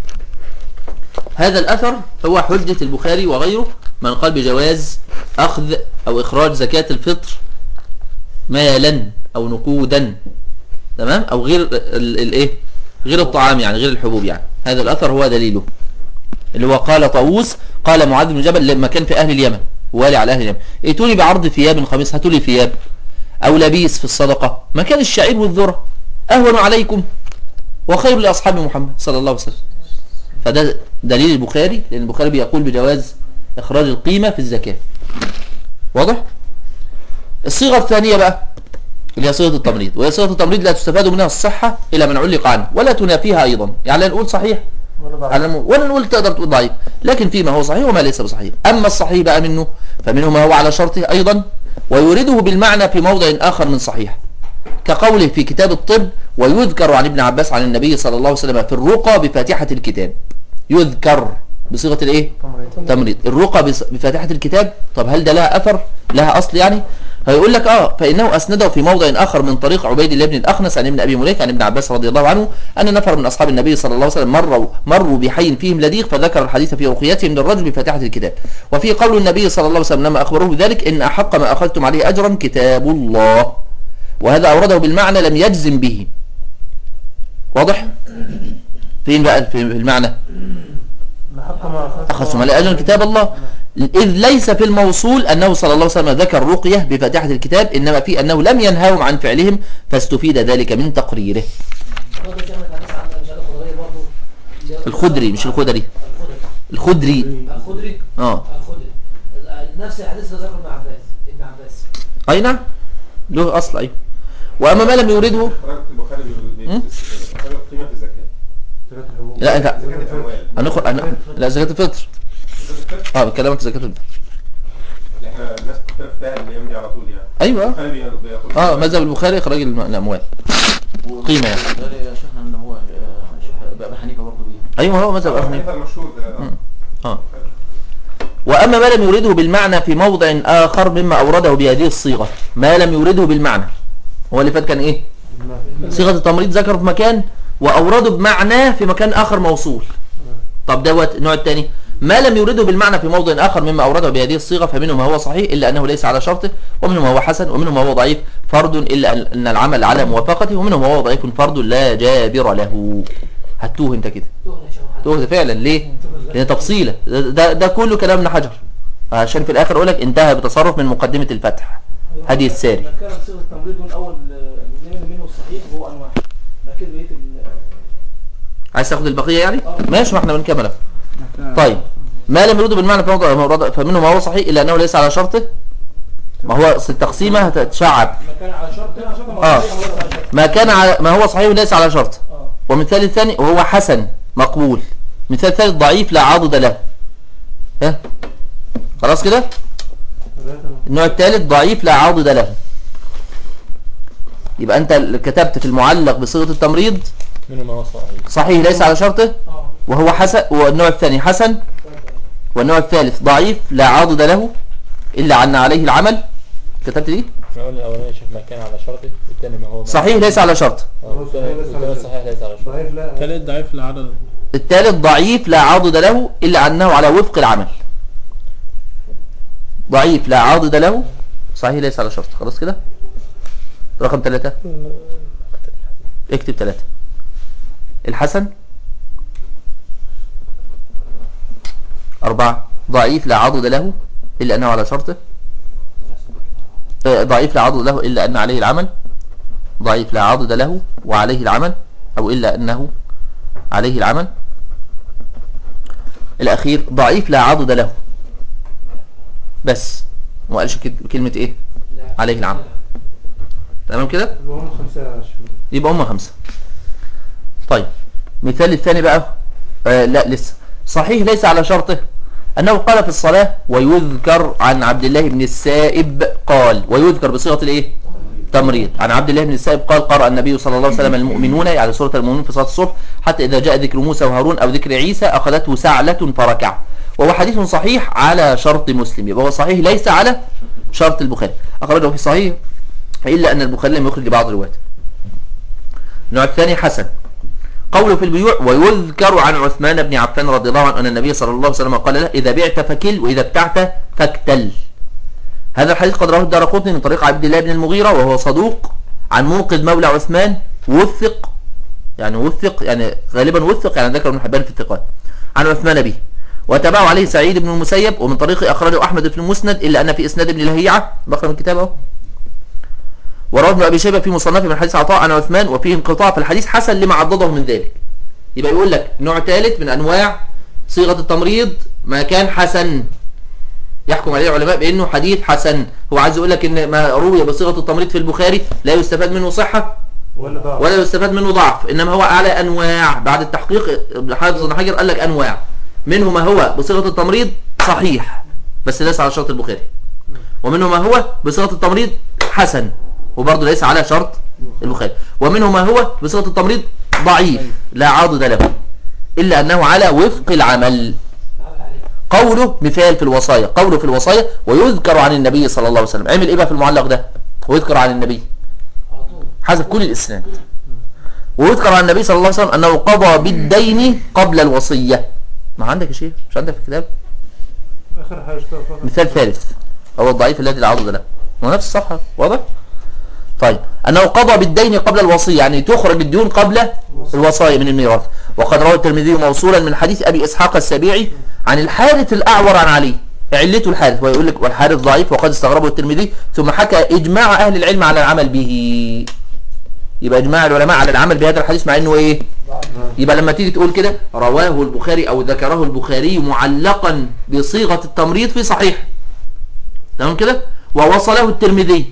هذا الأثر هو حجة البخاري وغيره من قال بجواز أخذ أو إخراج زكاة الفطر مالا أو نقودا تمام أو غير ال- الإيه غير الطعام يعني غير الحبوب يعني هذا الأثر هو دليله اللي هو قال طاووس قال معاذ بن جبل لما كان في أهل اليمن والي على أهل اليمن ائتوني بعرض ثياب خميس هاتوا لي ثياب أو لبيس في الصدقة مكان الشعير والذرة أهون عليكم وخير لأصحاب محمد صلى الله عليه وسلم فده دليل البخاري لأن البخاري بيقول بجواز إخراج القيمة في الزكاة واضح؟ الصيغة الثانية بقى اللي هي صيغة التمريض وهي صيغة التمريض لا تستفاد منها الصحة إلى من علق عنه ولا تنافيها أيضا يعني لا نقول صحيح على الم- ولا نقول تقدر تقول ضعيف لكن فيما هو صحيح وما ليس بصحيح أما الصحيح بقى منه فمنه ما هو على شرطه أيضا ويورده بالمعنى في موضع آخر من صحيح كقوله في كتاب الطب ويذكر عن ابن عباس عن النبي صلى الله عليه وسلم في الرقى بفاتحة الكتاب يذكر بصيغة الايه تمريض الرقى بص- بفاتحة الكتاب طب هل ده لها أثر لها أصل يعني هيقول لك اه فإنه أسنده في موضع آخر من طريق عبيد الله بن الأخنس عن ابن أبي مليك عن ابن عباس رضي الله عنه أن نفر من أصحاب النبي صلى الله عليه وسلم مروا مروا بحي فيهم لديغ فذكر الحديث في رقيتهم للرجل بفاتحة الكتاب وفي قول النبي صلى الله عليه وسلم لما أخبروه بذلك إن أحق ما أخذتم عليه أجرا كتاب الله وهذا أورده بالمعنى لم يجزم به واضح فين بقى في المعنى أخذتم عليه أجرا كتاب الله إذ ليس في الموصول أنه صلى الله عليه وسلم ذكر رقية بفاتحة الكتاب إنما في أنه لم ينهاهم عن فعلهم فاستفيد ذلك من تقريره برضه في عندك حديث عن مش عارف الخضري برضه اللي هو- الخدري مش الخدري الخضري الخدري الخضري اه الخضري نفس الحديث اللي ذكره ابن عباس ابن عباس أي نعم له أصل أيوه وأما ما لم يورده حضرتك البخاري بيقول مم؟ بيقول القيمة في الزكاة لا انت زكاة الأموال هنخرج هن... لا زكاة الفطر زكاة الفطر اه بكلمك زكاة الفطر اللي احنا الناس بتختلف فيها الأيام دي على طول يعني أيوه البخاري بي- بيقول اه مذهب البخاري إخراج الم- الأموال قيمة يعني. ده يا شيخنا ان هو آه، شيخ ابي حنيفه برضه بيه أيوه هو مذهب أبو أحمد حنيفة المشهور ده آه. اه وأما ما لم يورده بالمعنى في موضع آخر مما أورده بهذه الصيغة ما لم يورده بالمعنى هو اللي فات كان إيه صيغة التمريض ذكر في مكان وأورده بمعناه في مكان آخر موصول طب دوت النوع الثاني ما لم يورده بالمعنى في موضع آخر مما أورده بهذه الصيغة فمنه ما هو صحيح إلا أنه ليس على شرطه ومنه ما هو حسن ومنه ما هو ضعيف فرد إلا أن- أن العمل على موافقته ومنه ما هو ضعيف فرد لا جابر له هتوه انت كده تهنى يا شيخ محمد. تهدى فعلا ليه لان تفصيله ده, ده, ده كله كلام ابن حجر عشان في الاخر اقول لك انتهى بتصرف من مقدمة الفتح هدي الساري ما كان صيغه التمريض من اول من منه الصحيح وهو انواع لكن بقيه ال- عايز تاخد البقية يعني آه. ماشي ما احنا بنكمل طيب ما لم يرد بالمعنى فهو- فهو- فمنه ما هو صحيح الا انه ليس على شرطه ما هو أصل التقسيمة هتتشعب ما كان على شرط هنا شرط ما آه. هو صحيح ولا على شرط ما كان على ما هو صحيح ليس على شرطه اه ومثال الثاني وهو حسن مقبول مثال ثالث ضعيف لا عضد له ها خلاص كده النوع الثالث ضعيف لا عضد له يبقى انت اللي كتبت في المعلق بصيغه التمريض منه ما هو صحيح صحيح ليس على شرطه اه وهو حسن والنوع الثاني حسن والنوع الثالث ضعيف لا عضد له الا عن عليه العمل كتبت دي احنا قلنا الاولاني شوف ما كان على شرطه والثاني ما هو ما صحيح ليس على شرطه آه، والثاني والثاني صحيح ليس على شرطه ضعيف لا ثالث ضعيف العدد الثالث ضعيف لا عضد له إلا أنه على وفق العمل ضعيف لا عضد له صحيح ليس على شرط خلاص كده رقم ثلاثة اكتب ثلاثة الحسن أربعة ضعيف لا عضد له إلا أنه على شرطه آه، ضعيف لا عضد له إلا أن عليه العمل ضعيف لا عضد له وعليه العمل أو إلا أنه عليه العمل الأخير ضعيف لا عضد له بس ما قالش كد- كلمة إيه عليه العمل تمام كده هم خمسة شهور يبقى هم خمسة طيب مثال الثاني بقى آه لا لسه صحيح ليس على شرطه أنه قال في الصلاة ويذكر عن عبد الله بن السائب قال ويذكر بصيغة الإيه تمريض عن عبد الله بن السائب قال قرأ النبي صلى الله عليه وسلم المؤمنون يعني سورة المؤمنون في صلاة الصبح حتى إذا جاء ذكر موسى وهارون أو ذكر عيسى أخذته سعلة فركع وهو حديث صحيح على شرط مسلم يبقى هو صحيح ليس على شرط البخاري أخرجه في صحيح إلا أن البخاري لم يخرج بعض الروايات النوع الثاني حسن قوله في البيوع ويذكر عن عثمان بن عفان رضي الله عنه أن النبي صلى الله عليه وسلم قال له إذا بعت فكل وإذا ابتعت فاكتل هذا الحديث قد رواه الدار قطني من طريق عبد الله بن المغيرة وهو صدوق عن موقد مولى عثمان وثق يعني وثق يعني غالبا وثق يعني ذكر ابن حبان في الثقات عن عثمان به وتبعه عليه سعيد بن المسيب ومن طريق أخرجه أحمد في المسند إلا أن في إسناد ابن لهيعة بقرأ من الكتاب أهو ورواه ابن ابي شيبه في مصنفه من حديث عطاء عن عثمان وفيه انقطاع في الحديث حسن لما عضده من ذلك يبقى يقول لك نوع ثالث من انواع صيغه التمريض ما كان حسن يحكم عليه العلماء بانه حديث حسن هو عايز يقول لك ان ما روي بصيغه التمريض في البخاري لا يستفاد منه صحه ولا ضعف ولا يستفاد منه ضعف انما هو على انواع بعد التحقيق ابن حافظ بن حجر قال لك انواع منه ما هو بصيغه التمريض صحيح بس ليس على شرط البخاري ومنه ما هو بصيغه التمريض حسن وبرضه ليس على شرط البخاري ومنه ما هو بصيغه التمريض ضعيف لا عاضد له الا انه على وفق العمل قوله مثال في الوصايا قوله في الوصايا ويذكر عن النبي صلى الله عليه وسلم عمل ايه بقى في المعلق ده ويذكر عن النبي على طول حسب كل الاسناد ويذكر عن النبي صلى الله عليه وسلم انه قضى بالدين قبل الوصيه ما عندك يا شيخ مش عندك في الكتاب اخر حاجه اشتغل مثال ثالث هو الضعيف الذي لا عضد له هو نفس الصفحه واضح طيب انه قضى بالدين قبل الوصيه يعني تخرج الديون قبل الوصايا من الميراث وقد روى الترمذي موصولا من حديث ابي اسحاق السبيعي عن الحارث الاعور عن علي علته الحارث ويقول لك والحارث ضعيف وقد استغربه الترمذي ثم حكى اجماع اهل العلم على العمل به يبقى اجماع العلماء على العمل بهذا الحديث مع انه ايه يبقى لما تيجي تقول كده رواه البخاري او ذكره البخاري معلقا بصيغه التمريض في صحيح تمام كده ووصله الترمذي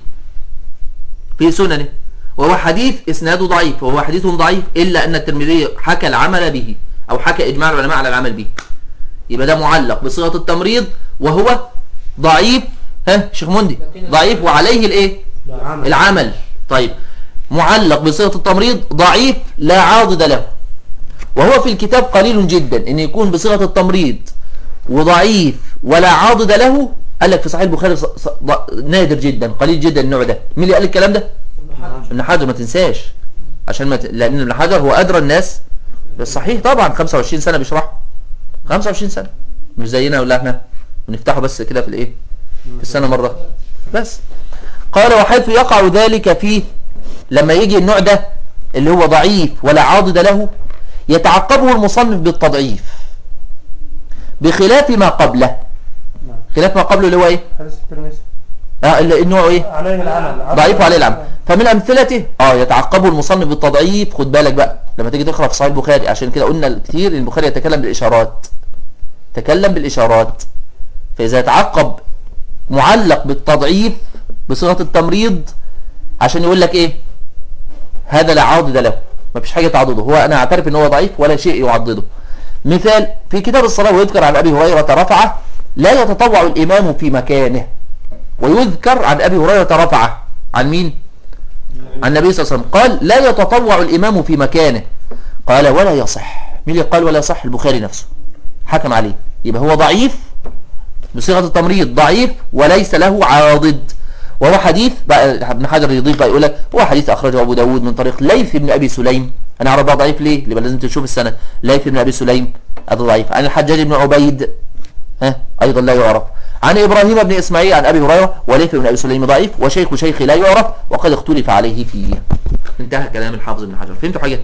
في سننه وهو حديث اسناده ضعيف وهو حديث ضعيف الا ان الترمذي حكى العمل به او حكى اجماع العلماء على العمل به يبقى ده معلق بصيغه التمريض وهو ضعيف ها شيخ مندي ضعيف وعليه الايه العمل العمل طيب معلق بصيغه التمريض ضعيف لا عاضد له وهو في الكتاب قليل جدا ان يكون بصيغه التمريض وضعيف ولا عاضد له قال لك في صحيح البخاري ص- ص- ض- نادر جدا قليل جدا النوع ده مين اللي قال الكلام ده ابن حجر ما تنساش عشان ما ت... لان ابن حجر هو ادرى الناس بالصحيح طبعا 25 سنه بيشرحه 25 سنه مش زينا ولا احنا بنفتحه بس كده في الايه في السنه مره بس قال وحيث يقع ذلك فيه لما يجي النوع ده اللي هو ضعيف ولا عاضد له يتعقبه المصنف بالتضعيف بخلاف ما قبله خلاف ما قبله اللي هو ايه حديث الترمذي اه اللي النوع ايه عليه العمل ضعيف وعليه العمل فمن امثلته اه يتعقبه المصنف بالتضعيف خد بالك بقى لما تيجي تقرا في صحيح البخاري عشان كده قلنا كتير ان البخاري يتكلم بالاشارات تكلم بالاشارات فاذا يتعقب معلق بالتضعيف بصيغه التمريض عشان يقول لك ايه هذا لا عاضد له مفيش حاجه تعضده هو انا اعترف ان هو ضعيف ولا شيء يعضده مثال في كتاب الصلاه ويذكر عن ابي هريره رفعه لا يتطوع الامام في مكانه ويذكر عن ابي هريره رفعه عن مين عن النبي صلى الله عليه وسلم قال لا يتطوع الامام في مكانه قال ولا يصح مين اللي قال ولا يصح البخاري نفسه حكم عليه يبقى هو ضعيف بصيغه التمريض ضعيف وليس له عاضد وهو حديث بقى ابن حجر يضيف بقى يقول لك هو حديث اخرجه ابو داود من طريق ليث بن ابي سليم انا اعرف بقى ضعيف ليه يبقى لازم تشوف السند ليث بن ابي سليم هذا ضعيف عن الحجاج بن عبيد ها ايضا لا يعرف عن ابراهيم بن اسماعيل عن ابي هريره وليث بن ابي سليم ضعيف وشيخ شيخ لا يعرف وقد اختلف عليه فيه انتهى كلام الحافظ ابن حجر فهمتوا حاجه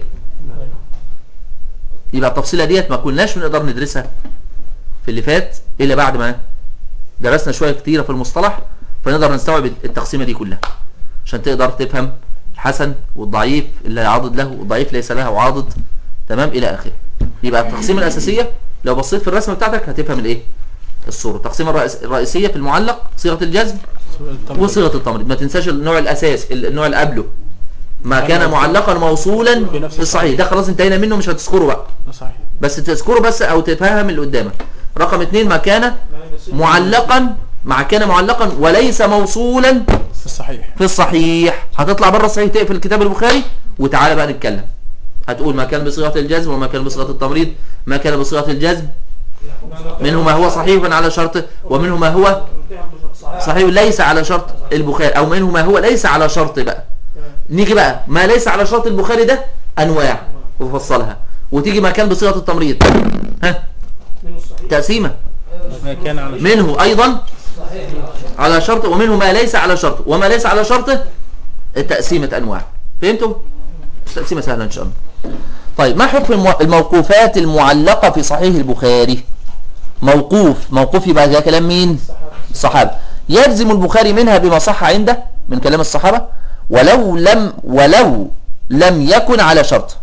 يبقى التفصيله ديت ما كناش نقدر ندرسها في اللي فات الا بعد ما درسنا شويه كتيره في المصطلح فنقدر نستوعب التقسيمه دي كلها عشان تقدر تفهم الحسن والضعيف اللي عاضد له والضعيف ليس له عاضد تمام الى اخره يبقى التقسيمه الاساسيه لو بصيت في الرسمه بتاعتك هتفهم الايه الصوره التقسيمه الرئيس- الرئيسيه في المعلق صيغه الجزم وصيغه التمريض ما تنساش النوع الاساس النوع اللي قبله ما كان معلقا موصولا في نفس في الصحيح ده خلاص انتهينا منه مش هتذكره بقى ده صحيح بس تذكره بس او تفهم اللي قدامك رقم اثنين ما كان معلقا مع كان معلقا وليس موصولا في الصحيح في الصحيح هتطلع بره الصحيح تقفل كتاب البخاري وتعالى بقى نتكلم هتقول ما كان بصيغه الجزم وما كان بصيغه التمريض ما كان بصيغه الجزم منه ما هو صحيح على شرطه ومنه ما هو صحيح ليس على شرط البخاري او منه ما هو ليس على شرط بقى نيجي بقى ما ليس على شرط البخاري ده انواع وفصلها وتيجي ما كان بصيغه التمريض ها من الصحيح تقسيمه ما كان على منه ايضا على شرط ومنه ما ليس على شرط وما ليس على شرط تقسيمه انواع فهمتوا تقسيمه سهله ان شاء الله طيب ما حكم المو- الموقوفات المعلقه في صحيح البخاري موقوف موقوف يبقى ده كلام مين الصحابه يلزم البخاري منها بما صح عنده من كلام الصحابه ولو لم ولو لم يكن على شرط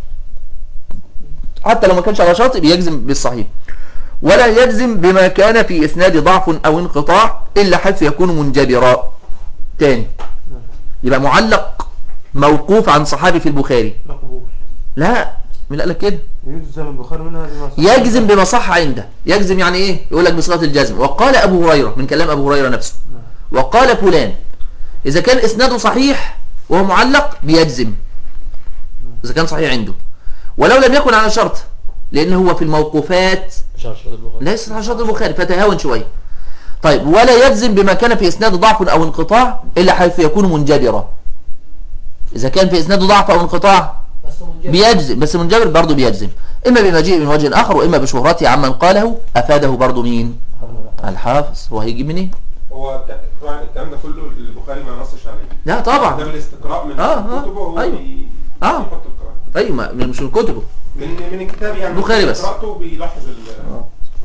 حتى لو ما كانش على شرط بيجزم بالصحيح ولا يجزم بما كان في إسناد ضعف أو انقطاع إلا حيث يكون منجبرا تاني يبقى معلق موقوف عن صحابي في البخاري مقبول لا مين قال لك كده يجزم البخاري منها بما صح يجزم بما صح عنده يجزم يعني ايه يقول لك بصيغه الجزم وقال ابو هريره من كلام ابو هريره نفسه وقال فلان اذا كان اسناده صحيح وهو معلق بيجزم اذا كان صحيح عنده ولو لم يكن على شرط لان هو في الموقوفات مش على شرط البخاري ليس على شرط البخاري فتهاون شويه طيب ولا يجزم بما كان في اسناده ضعف او انقطاع الا حيث يكون منجبرا اذا كان في اسناده ضعف او انقطاع بس منجبر بيجزم بس منجبر برضه بيجزم اما بمجيء من وجه اخر واما بشهرته عمن قاله افاده برضه مين الحافظ وهيجي منين هو الت- طبعا الكلام ده كله البخاري ما نصش عليه لا ده طبعا بالاستقراء من آه، آه، كتبه هو أيوة. بي- آه. بيحط القراءة ايوه ما- مش من كتبه من من الكتاب يعني البخاري بس. قراءته بيلاحظ ال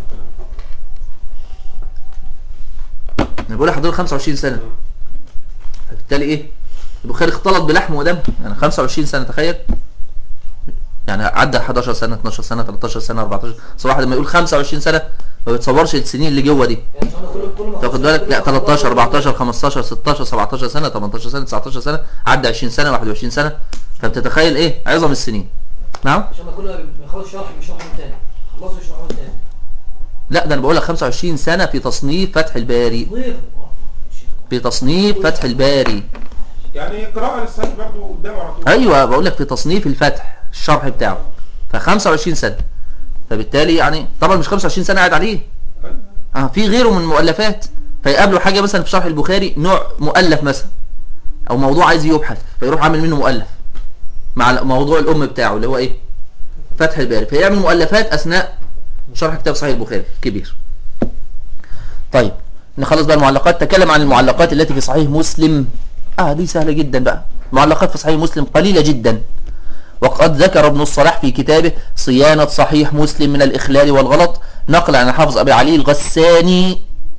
انا بقول لحضرتك 25 سنه فبالتالي ايه البخاري اختلط بلحم ودم يعني 25 سنه تخيل يعني عدى 11 سنه 12 سنه 13 سنه 14 صراحه لما يقول 25 سنه ما بيتصورش السنين اللي جوه دي يعني انا كل كل ما تاخد بالك لا 13 14 15 16 17 سنه 18 سنه 19 سنه عدى 20 سنه 21 سنه فبتتخيل ايه عظم السنين نعم عشان ما كل ما بيخلص شرح بيشرحه من تاني خلصوا يشرحه من تاني لا ده انا بقول لك 25 سنه في تصنيف فتح الباري ضيف في تصنيف فتح الباري يعني قراءة للصحيح برضه قدامه على طول ايوه بقول لك في تصنيف الفتح الشرح بتاعه ف 25 سنه فبالتالي يعني طبعا مش 25 سنه قاعد عليه اه في غيره من المؤلفات فيقابله حاجه مثلا في شرح البخاري نوع مؤلف مثلا او موضوع عايز يبحث فيروح عامل منه مؤلف مع موضوع الام بتاعه اللي هو ايه فتح الباري فيعمل مؤلفات اثناء شرح كتاب صحيح البخاري كبير طيب نخلص بقى المعلقات تكلم عن المعلقات التي في صحيح مسلم اه دي سهله جدا بقى المعلقات في صحيح مسلم قليله جدا وقد ذكر ابن الصلاح في كتابه صيانة صحيح مسلم من الإخلال والغلط نقل عن حافظ أبي علي الغساني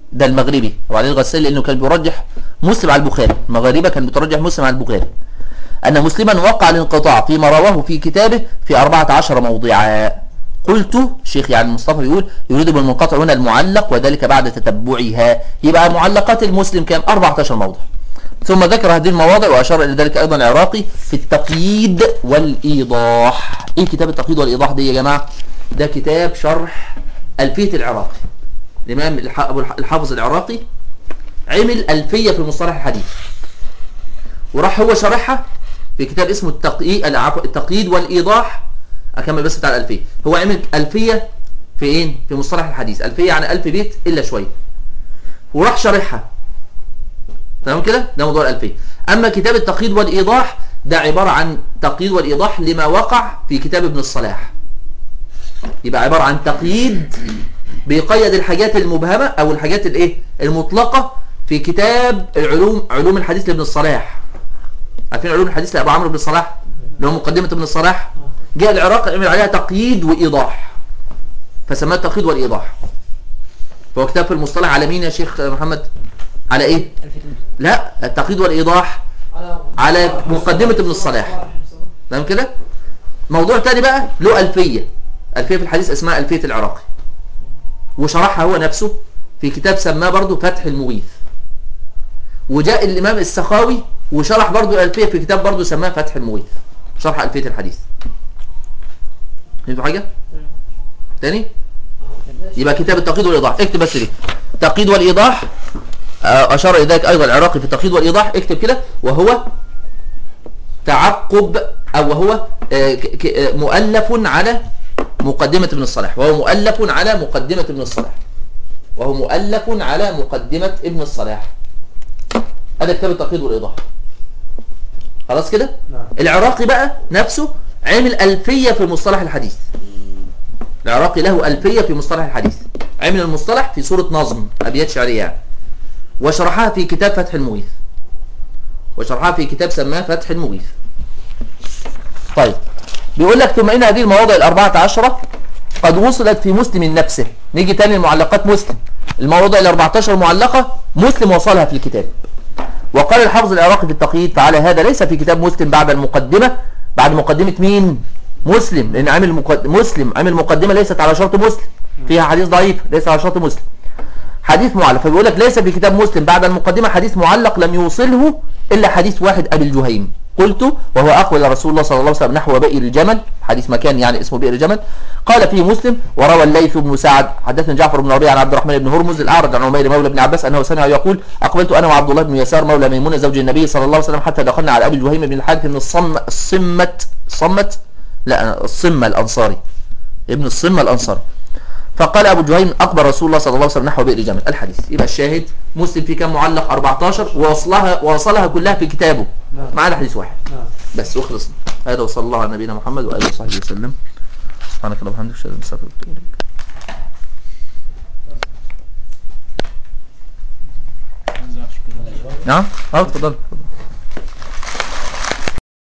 ده المغربي وبعدين الغسالي لانه كان بيرجح مسلم على البخاري المغاربه كان بترجح مسلم على البخاري ان مسلما وقع الانقطاع فيما رواه في كتابه في 14 موضعا قلت شيخ يعني مصطفى بيقول يريد بالمنقطع هنا المعلق وذلك بعد تتبعها يبقى معلقات المسلم كام 14 موضع ثم ذكر هذه المواضع واشار الى ذلك ايضا العراقي في التقييد والايضاح ايه كتاب التقييد والايضاح دي يا جماعه ده كتاب شرح الفيه العراقي الامام الح- أبو الح- الحافظ العراقي عمل الفيه في مصطلح الحديث وراح هو شرحها في كتاب اسمه التقييد التقييد والايضاح اكمل بس بتاع الالفيه هو عمل الفيه في ايه في مصطلح الحديث الفيه يعني الف بيت الا شويه وراح شارحها تمام كده ده موضوع الالفيه اما كتاب التقييد والايضاح ده عباره عن تقييد والايضاح لما وقع في كتاب ابن الصلاح يبقى عباره عن تقييد بيقيد الحاجات المبهمه او الحاجات الايه المطلقه في كتاب العلوم علوم الحديث لابن الصلاح عارفين علوم الحديث لابو عمرو بن الصلاح اللي هو مقدمه ابن الصلاح جاء العراق عمل عليها تقييد وايضاح فسماه التقييد والايضاح فهو كتاب في المصطلح على مين يا شيخ محمد على ايه لا التقييد والايضاح على مقدمه ابن الصلاح تمام كده موضوع تاني بقى له الفيه الفيه في الحديث اسمها الفيه العراقي وشرحها هو نفسه في كتاب سماه برضو فتح المغيث وجاء الامام السخاوي وشرح برضو الالفيه في كتاب برضو سماه فتح المغيث شرح الفيه الحديث فهمتوا حاجه تاني يبقى كتاب التقييد والايضاح اكتب بس دي التقييد والايضاح آه، اشار الى ذلك ايضا العراقي في التقييد والايضاح اكتب كده وهو تعقب او وهو آه، ك- ك- آه، مؤلف على مقدمة ابن الصلاح وهو مؤلف على مقدمة ابن الصلاح وهو مؤلف على مقدمة ابن الصلاح هذا كتاب التقييد والإيضاح خلاص كده نعم. العراقي بقى نفسه عمل ألفية في مصطلح الحديث العراقي له ألفية في مصطلح الحديث عمل المصطلح في صورة نظم أبيات شعرية يعني. وشرحها في كتاب فتح المغيث وشرحها في كتاب سماه فتح المغيث طيب بيقول لك ثم ان هذه المواضع الأربعة عشرة قد وصلت في مسلم نفسه نيجي تاني المعلقات مسلم المواضع الأربعة عشر معلقة مسلم وصلها في الكتاب وقال الحافظ العراقي في التقييد فعلى هذا ليس في كتاب مسلم بعد المقدمة بعد مقدمة مين مسلم لأن عامل مقد... مسلم عامل مقدمة ليست على شرط مسلم فيها حديث ضعيف ليس على شرط مسلم حديث معلق فبيقول لك ليس في كتاب مسلم بعد المقدمة حديث معلق لم يوصله إلا حديث واحد أبي الجهيم قلت وهو أقبل رسول الله صلى الله عليه وسلم نحو بئر الجمل حديث مكان يعني اسمه بئر الجمل قال فيه مسلم وروى الليث بن سعد حدثنا جعفر بن ربيعه عن عبد الرحمن بن هرمز الأعرج عن عمير مولى بن عباس أنه سمع يقول أقبلت أنا وعبد الله بن يسار مولى ميمونة زوج النبي صلى الله عليه وسلم حتى دخلنا على أبي الجهيم بن الحارث بن الصم الصمة صمت لا الصمة الأنصاري ابن الصمة الأنصاري فقال أبو جهيم أقبل رسول الله صلى الله عليه وسلم نحو بئر جمل الحديث يبقى الشاهد مسلم في كم معلق 14 ووصلها ووصلها كلها في كتابه ما عدا حديث واحد نعم. بس وخلصنا هذا وصلى الله على نبينا محمد وآله وصحبه وسلم سبحانك اللهم وبحمدك اشهد ان لا اله الا انت استغفرك واتوب اليك نعم اه اتفضل